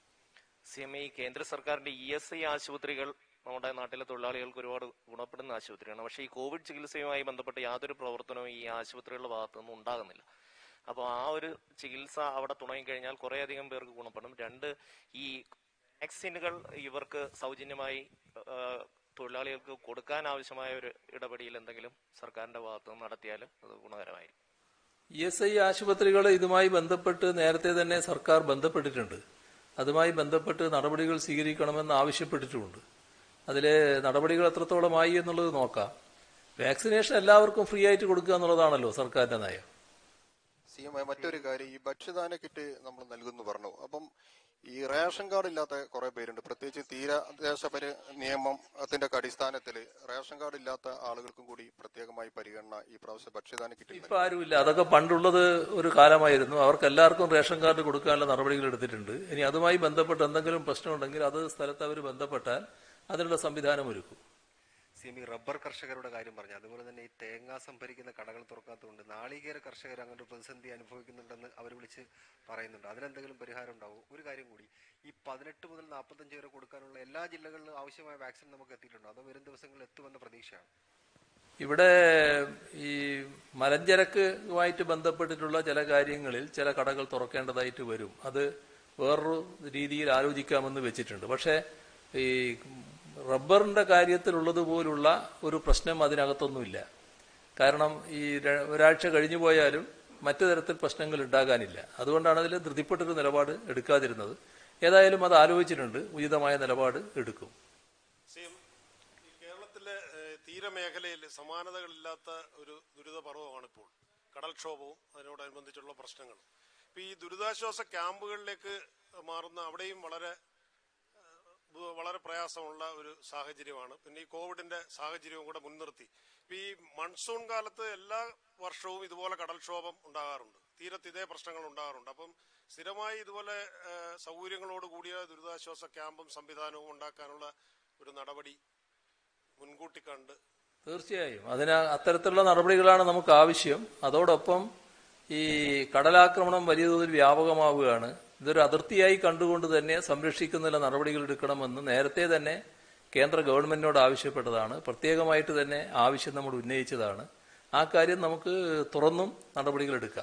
സി എം ഐ കേന്ദ്ര സർക്കാരിന്റെ ഇ എസ് ഐ ആശുപത്രികൾ നമ്മുടെ നാട്ടിലെ തൊഴിലാളികൾക്ക് ഒരുപാട് ഗുണപ്പെടുന്ന ആശുപത്രിയാണ് പക്ഷേ ഈ കോവിഡ് ചികിത്സയുമായി ബന്ധപ്പെട്ട് യാതൊരു പ്രവർത്തനവും ഈ ആശുപത്രികളുടെ ഭാഗത്തുനിന്നും ഉണ്ടാകുന്നില്ല അപ്പോൾ ആ ഒരു ചികിത്സ അവിടെ തുടങ്ങിക്കഴിഞ്ഞാൽ കുറേയധികം പേർക്ക് ഗുണപ്പെടും രണ്ട് ഈ വാക്സിനുകൾ ഇവർക്ക് സൗജന്യമായി ആ, തൊഴിലാളികൾക്ക് കൊടുക്കാൻ ആവശ്യമായ ഒരു ഇടപെടിയിൽ എന്തെങ്കിലും സർക്കാരിന്റെ ഭാഗത്തുനിന്ന് നടത്തിയാൽ അത് ഗുണകരമായിരിക്കും ഇ എസ് ഐ ആശുപത്രികൾ ഇതുമായി ബന്ധപ്പെട്ട് നേരത്തെ തന്നെ സർക്കാർ ബന്ധപ്പെട്ടിട്ടുണ്ട് അതുമായി ബന്ധപ്പെട്ട് നടപടികൾ സ്വീകരിക്കണമെന്ന് ആവശ്യപ്പെട്ടിട്ടുമുണ്ട് അതിലെ നടപടികൾ എത്രത്തോളമായി എന്നുള്ളത് നോക്കാം വാക്സിനേഷൻ എല്ലാവർക്കും ഫ്രീ ആയിട്ട് കൊടുക്കുക എന്നുള്ളതാണല്ലോ സർക്കാരിന്റെ നയം സി എം മറ്റൊരു കാര്യം ഈ ഭക്ഷ്യധാന കിറ്റ് നമ്മൾ നൽകുന്നു പറഞ്ഞു അപ്പം ഈ റേഷൻ കാർഡ് ഇല്ലാത്ത കുറെ പേരുണ്ട് പ്രത്യേകിച്ച് തീരദേശ പരി നിയമം അതിന്റെ അടിസ്ഥാനത്തിൽ റേഷൻ കാർഡ് ഇല്ലാത്ത ആളുകൾക്കും കൂടി പ്രത്യേകമായി പരിഗണന ഈ പ്രാവശ്യം ഭക്ഷ്യധാന കിറ്റ് ഇപ്പൊ ആരുമില്ല അതൊക്കെ പണ്ടുള്ളത് ഒരു കാലമായിരുന്നു അവർക്ക് എല്ലാവർക്കും റേഷൻ കാർഡ് കൊടുക്കാനുള്ള നടപടികൾ എടുത്തിട്ടുണ്ട് ഇനി അതുമായി ബന്ധപ്പെട്ട് എന്തെങ്കിലും പ്രശ്നമുണ്ടെങ്കിൽ അത് സ്ഥലത്ത് അവർ ബന്ധപ്പെട്ടാൽ അതിനുള്ള സംവിധാനം ഒരുക്കും സി എം ഈ റബ്ബർ കർഷകരുടെ കാര്യം പറഞ്ഞു അതുപോലെ തന്നെ ഈ തേങ്ങ സംഭരിക്കുന്ന കടകൾ തുറക്കാത്തതുകൊണ്ട് നാളികേര കർഷകർ അങ്ങനെ ഒരു പ്രതിസന്ധി അനുഭവിക്കുന്നുണ്ടെന്ന് അവർ വിളിച്ച് പറയുന്നുണ്ട് അതിനെന്തെങ്കിലും പരിഹാരം ഉണ്ടാവും ഒരു കാര്യം കൂടി ഈ പതിനെട്ട് മുതൽ നാൽപ്പത്തഞ്ച് വരെ കൊടുക്കാനുള്ള എല്ലാ ജില്ലകളിലും ആവശ്യമായ വാക്സിൻ നമുക്ക് എത്തിയിട്ടുണ്ടോ അതോ വരും ദിവസങ്ങളിൽ എത്തുമെന്ന പ്രതീക്ഷയാണ് ഇവിടെ ഈ മലഞ്ചരക്കുമായിട്ട് ബന്ധപ്പെട്ടിട്ടുള്ള ചില കാര്യങ്ങളിൽ ചില കടകൾ തുറക്കേണ്ടതായിട്ട് വരും അത് വേറൊരു രീതിയിൽ ആലോചിക്കാമെന്ന് വെച്ചിട്ടുണ്ട് പക്ഷേ ഈ റബ്ബറിന്റെ കാര്യത്തിലുള്ളതുപോലുള്ള ഒരു പ്രശ്നം അതിനകത്തൊന്നുമില്ല കാരണം ഈ ര- ഒരാഴ്ച കഴിഞ്ഞു പോയാലും മറ്റു തരത്തിൽ പ്രശ്നങ്ങൾ ഉണ്ടാകാനില്ല അതുകൊണ്ടാണ് അതിൽ ധൃതിപ്പെട്ടൊരു നിലപാട് എടുക്കാതിരുന്നത് ഏതായാലും അത് ആലോചിച്ചിട്ടുണ്ട് ഉചിതമായ നിലപാട് എടുക്കും സെയിം ഈ കേരളത്തിലെ ഏഹ്, തീരമേഖലയിൽ സമാനതകളില്ലാത്ത ഒരു ദുരിതപർവമാണ് ഇപ്പോൾ കടൽക്ഷോഭവും അതിനോടനുബന്ധിച്ചുള്ള പ്രശ്നങ്ങളും ഇപ്പൊ ഈ ദുരിതാശ്വാസ ക്യാമ്പുകളിലേക്ക് മാറുന്ന അവിടെയും വളരെ ഏഹ്, ബു- വളരെ പ്രയാസമുള്ള ഒരു സാഹചര്യമാണ് പിന്നെ ഈ കോവിഡിന്റെ സാഹചര്യവും കൂടെ മുൻനിർത്തി ഇപ്പൊ ഈ മൺസൂൺ കാലത്ത് എല്ലാ വർഷവും ഇതുപോലെ കടൽക്ഷോഭം ഉണ്ടാകാറുണ്ട് തീരത്ത് ഇതേ പ്രശ്നങ്ങൾ ഉണ്ടാകാറുണ്ട് അപ്പം സ്ഥിരമായി ഇതുപോലെ ഏഹ്, സൗകര്യങ്ങളോട് കൂടിയ ദുരിതാശ്വാസ ക്യാമ്പും സംവിധാനവും ഉണ്ടാക്കാനുള്ള ഒരു നടപടി മുൻകൂട്ടി കണ്ട് തീർച്ചയായും അതിന് അത്തരത്തിലുള്ള നടപടികളാണ് നമുക്ക് ആവശ്യം അതോടൊപ്പം ഈ കടലാക്രമണം വലിയ തോതിൽ വ്യാപകമാവുകയാണ് ഇതൊരു അതിർത്തിയായി കണ്ടുകൊണ്ട് തന്നെ സംരക്ഷിക്കുന്നതിനുള്ള നടപടികൾ എടുക്കണമെന്ന് നേരത്തെ തന്നെ കേന്ദ്ര ഗവൺമെന്റിനോട് ആവശ്യപ്പെട്ടതാണ് പ്രത്യേകമായിട്ട് തന്നെ ആവശ്യം നമ്മൾ ഉന്നയിച്ചതാണ് ആ കാര്യം നമുക്ക് തുറന്നും നടപടികൾ എടുക്കാം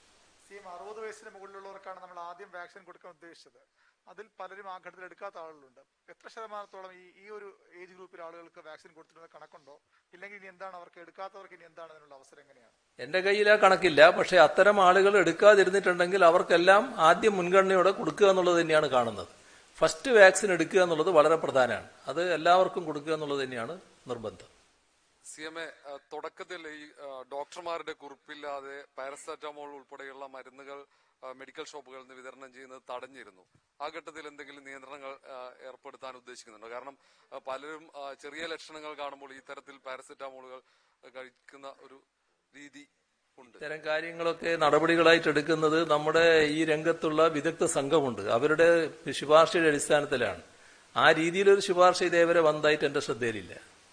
സി എം അറുപത് വയസ്സിന് മുകളിലുള്ളവർക്കാണ് നമ്മൾ ആദ്യം വാക്സിൻ കൊടുക്കാൻ ഉദ്ദേശിച്ചത് അതിൽ പലരും ആ ഘട്ടത്തിൽ എടുക്കാത്ത ആളുകളുണ്ട് എത്ര ശതമാനത്തോളം ഈ ഈ ഒരു ഏജ് ഗ്രൂപ്പിൽ ആളുകൾക്ക് വാക്സിൻ കൊടുത്തിട്ടുള്ള കണക്കുണ്ടോ ഇല്ലെങ്കിൽ ഇനി എന്താണ് അവർക്ക് എടുക്കാത്തവർക്ക് ഇനി എന്താണ് അതിനുള്ള അവസരം എങ്ങനെയാണ് എന്റെ കയ്യിൽ ആ കണക്കില്ല പക്ഷെ അത്തരം ആളുകൾ എടുക്കാതിരുന്നിട്ടുണ്ടെങ്കിൽ അവർക്കെല്ലാം ആദ്യം മുൻഗണനയോടെ കൊടുക്കുക എന്നുള്ളത് തന്നെയാണ് കാണുന്നത് ഫസ്റ്റ് വാക്സിൻ എടുക്കുക എന്നുള്ളത് വളരെ പ്രധാനമാണ് അത് എല്ലാവർക്കും കൊടുക്കുക എന്നുള്ളത് തന്നെയാണ് നിർബന്ധം സി എം എ തുടക്കത്തിൽ ഈ ആ, ഡോക്ടർമാരുടെ കുറിപ്പില്ലാതെ പാരസെറ്റമോൾ ഉൾപ്പെടെയുള്ള മരുന്നുകൾ ആ, മെഡിക്കൽ ഷോപ്പുകളിൽ നിന്ന് വിതരണം ചെയ്യുന്നത് തടഞ്ഞിരുന്നു ആ ഘട്ടത്തിൽ എന്തെങ്കിലും നിയന്ത്രണങ്ങൾ ആ, ഏർപ്പെടുത്താൻ ഉദ്ദേശിക്കുന്നുണ്ടോ കാരണം ആ, പലരും ആ, ചെറിയ ലക്ഷണങ്ങൾ കാണുമ്പോൾ ഈ തരത്തിൽ പാരസെറ്റമോളുകൾ കഴിക്കുന്ന ഒരു രീതി ഉണ്ട് ഇത്തരം കാര്യങ്ങളൊക്കെ നടപടികളായിട്ട് എടുക്കുന്നത് നമ്മുടെ ഈ രംഗത്തുള്ള വിദഗ്ധ സംഘമുണ്ട് അവരുടെ ശുപാർശയുടെ അടിസ്ഥാനത്തിലാണ് ആ രീതിയിലൊരു ശുപാർശ ഇതേവരെ വന്നതായിട്ട് എന്റെ ശ്രദ്ധയിലില്ല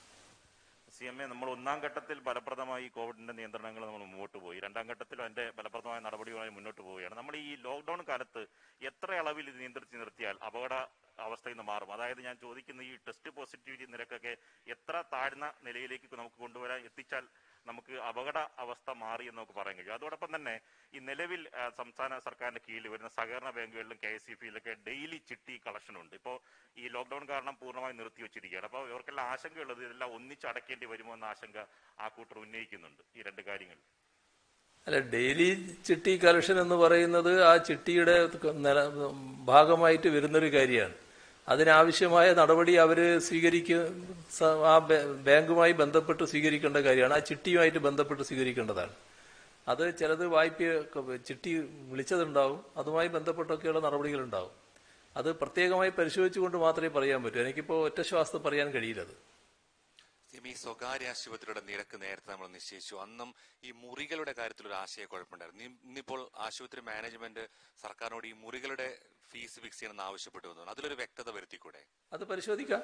സി എം എ നമ്മൾ ഒന്നാം ഘട്ടത്തിൽ ഫലപ്രദമായി കോവിഡിന്റെ നിയന്ത്രണങ്ങൾ നമ്മൾ മുമ്പോട്ട് പോയി രണ്ടാം ഘട്ടത്തിൽ അതിന്റെ ഫലപ്രദമായ നടപടികളുമായി മുന്നോട്ട് പോവുകയാണ് നമ്മൾ ഈ ലോക്ക്ഡൌൺ കാലത്ത് എത്ര അളവിൽ ഇത് നിയന്ത്രിച്ച് നിർത്തിയാൽ അപകട അവസ്ഥയിൽ നിന്ന് മാറും അതായത് ഞാൻ ചോദിക്കുന്ന ഈ ടെസ്റ്റ് പോസിറ്റിവിറ്റി നിരക്കൊക്കെ എത്ര താഴ്ന്ന നിലയിലേക്ക് നമുക്ക് കൊണ്ടുവരാൻ എത്തിച്ചാൽ നമുക്ക് അപകട അവസ്ഥ മാറി എന്ന് നമുക്ക് പറയാൻ കഴിയും അതോടൊപ്പം തന്നെ ഈ നിലവിൽ ആ, സംസ്ഥാന സർക്കാരിന്റെ കീഴിൽ വരുന്ന സഹകരണ ബാങ്കുകളിലും കെ എസ് സി പിയിലൊക്കെ ഡെയിലി ചിട്ടി കളക്ഷൻ ഉണ്ട് ഇപ്പോൾ ഈ ലോക്ക്ഡൌൺ കാരണം പൂർണ്ണമായി നിർത്തി വെച്ചിരിക്കുകയാണ് അപ്പോൾ ഇവർക്കെല്ലാം ആശങ്കയുള്ളത് ഇതെല്ലാം ഒന്നിച്ച് അടയ്ക്കേണ്ടി വരുമോ എന്ന ആശങ്ക ആ കൂട്ടർ ഉന്നയിക്കുന്നുണ്ട് ഈ രണ്ട് കാര്യങ്ങൾ അല്ല ഡെയിലി ചിട്ടി കളക്ഷൻ എന്ന് പറയുന്നത് ആ ചിട്ടിയുടെ നില- ഭാഗമായിട്ട് വരുന്നൊരു കാര്യമാണ് അതിനാവശ്യമായ നടപടി അവര് സ്വീകരിക്ക സ- ആ ബേ- ബാങ്കുമായി ബന്ധപ്പെട്ട് സ്വീകരിക്കേണ്ട കാര്യമാണ് ആ ചിട്ടിയുമായിട്ട് ബന്ധപ്പെട്ട് സ്വീകരിക്കേണ്ടതാണ് അത് ചിലത് വായ്പ ചിട്ടി വിളിച്ചതുണ്ടാവും അതുമായി ബന്ധപ്പെട്ടൊക്കെയുള്ള നടപടികളുണ്ടാവും അത് പ്രത്യേകമായി പരിശോധിച്ചുകൊണ്ട് മാത്രമേ പറയാൻ പറ്റൂ എനിക്കിപ്പോൾ ഒറ്റ ശ്വാസത്തിൽ പറയാൻ കഴിയില്ല അത് സിമി സ്വകാര്യ ആശുപത്രിയുടെ നിരക്ക് നേരത്തെ നമ്മൾ നിശ്ചയിച്ചു അന്നും ഈ മുറികളുടെ കാര്യത്തിൽ ഒരു ആശയക്കുഴപ്പമുണ്ടായിരുന്നു ഇന്ന് ഇന്നിപ്പോൾ ആശുപത്രി മാനേജ്മെന്റ് സർക്കാരിനോട് ഈ മുറികളുടെ ഫീസ് ഫിക്സ് ചെയ്യണമെന്ന് ആവശ്യപ്പെട്ടു വന്നു അതിലൊരു വ്യക്തത വരുത്തിക്കൂടെ അത് പരിശോധിക്കാം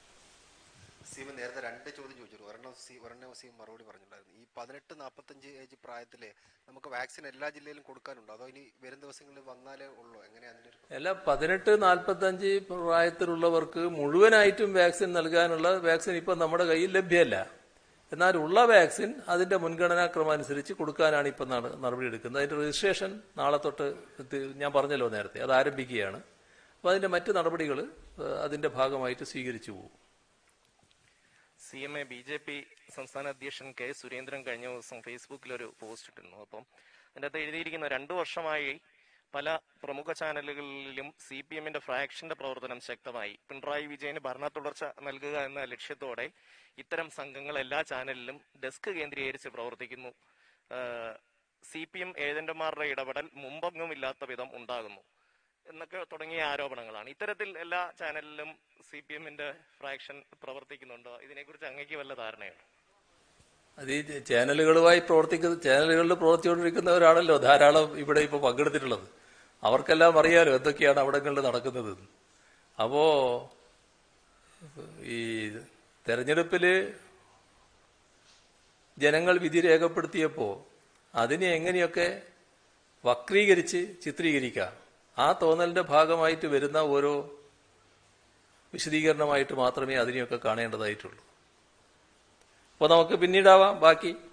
സീമ നേരത്തെ രണ്ട് ചോദ്യം ചോദിച്ചു ഒരെണ്ണം സി ഒരെണ്ണം സീം മറുപടി പറഞ്ഞിട്ടുണ്ടായിരുന്നു ഈ പതിനെട്ട് നാൽപ്പത്തഞ്ച് ഏജ് പ്രായത്തിലെ നമുക്ക് വാക്സിൻ എല്ലാ ജില്ലയിലും കൊടുക്കാനുണ്ടോ അതോ ഇനി വരും ദിവസങ്ങളിൽ വന്നാലേ ഉള്ളൂ എങ്ങനെയാണ് അതിന്റെ ഒരു അല്ല പതിനെട്ട് നാൽപ്പത്തഞ്ച് പ്രായത്തിലുള്ളവർക്ക് മുഴുവനായിട്ടും വാക്സിൻ നൽകാനുള്ള വാക്സിൻ ഇപ്പം നമ്മുടെ കയ്യിൽ ലഭ്യമല്ല എന്നാൽ ഉള്ള വാക്സിൻ അതിന്റെ മുൻഗണനാക്രമം അനുസരിച്ച് കൊടുക്കാനാണ് ഇപ്പം നട- നടപടി എടുക്കുന്നത് അതിന്റെ രജിസ്ട്രേഷൻ നാളെ തൊട്ട് ഇത് ഞാൻ പറഞ്ഞല്ലോ നേരത്തെ അത് ആരംഭിക്കുകയാണ് അപ്പോൾ അതിന്റെ മറ്റ് നടപടികൾ അതിന്റെ ഭാഗമായിട്ട് സ്വീകരിച്ചു പോകും C M A B J P സംസ്ഥാന അധ്യക്ഷൻ കെ സുരേന്ദ്രൻ കഴിഞ്ഞ ദിവസം ഫേസ്ബുക്കിൽ ഒരു പോസ്റ്റ് ഇട്ടിരുന്നു അപ്പം അതിൻ്റെ അകത്ത് എഴുതിയിരിക്കുന്ന രണ്ടു വർഷമായി പല പ്രമുഖ ചാനലുകളിലും സി പി എമ്മിന്റെ ഫ്രാക്ഷന്റെ പ്രവർത്തനം ശക്തമായി പിണറായി വിജയന് ഭരണ തുടർച്ച നൽകുക എന്ന ലക്ഷ്യത്തോടെ ഇത്തരം സംഘങ്ങൾ എല്ലാ ചാനലിലും ഡെസ്ക് കേന്ദ്രീകരിച്ച് പ്രവർത്തിക്കുന്നു സി പി എം ഏജന്റുമാരുടെ ഇടപെടൽ മുമ്പെങ്ങുമില്ലാത്ത വിധം ഉണ്ടാകുന്നു എന്നൊക്കെ തുടങ്ങിയ ആരോപണങ്ങളാണ് ഇത്തരത്തിൽ എല്ലാ ചാനലിലും സി പി എമ്മിന്റെ ഫ്രാക്ഷൻ പ്രവർത്തിക്കുന്നുണ്ടോ ഇതിനെക്കുറിച്ച് അങ്ങേക്ക് വല്ല ധാരണയുണ്ടോ അത് ഈ ചാനലുകളുമായി പ്രവർത്തിക്കുന്ന ചാനലുകളിൽ പ്രവർത്തിച്ചുകൊണ്ടിരിക്കുന്നവരാണല്ലോ ധാരാളം ഇവിടെ ഇപ്പോൾ പങ്കെടുത്തിട്ടുള്ളത് അവർക്കെല്ലാം അറിയാലോ എന്തൊക്കെയാണ് അവിടങ്ങളിൽ നടക്കുന്നത് അപ്പോ ഈ തെരഞ്ഞെടുപ്പില് ജനങ്ങൾ വിധി രേഖപ്പെടുത്തിയപ്പോൾ അതിനെ എങ്ങനെയൊക്കെ വക്രീകരിച്ച് ചിത്രീകരിക്കാം ആ തോന്നലിന്റെ ഭാഗമായിട്ട് വരുന്ന ഓരോ വിശദീകരണമായിട്ട് മാത്രമേ അതിനെയൊക്കെ കാണേണ്ടതായിട്ടുള്ളൂ അപ്പോൾ നമുക്ക് പിന്നീടാവാം ബാക്കി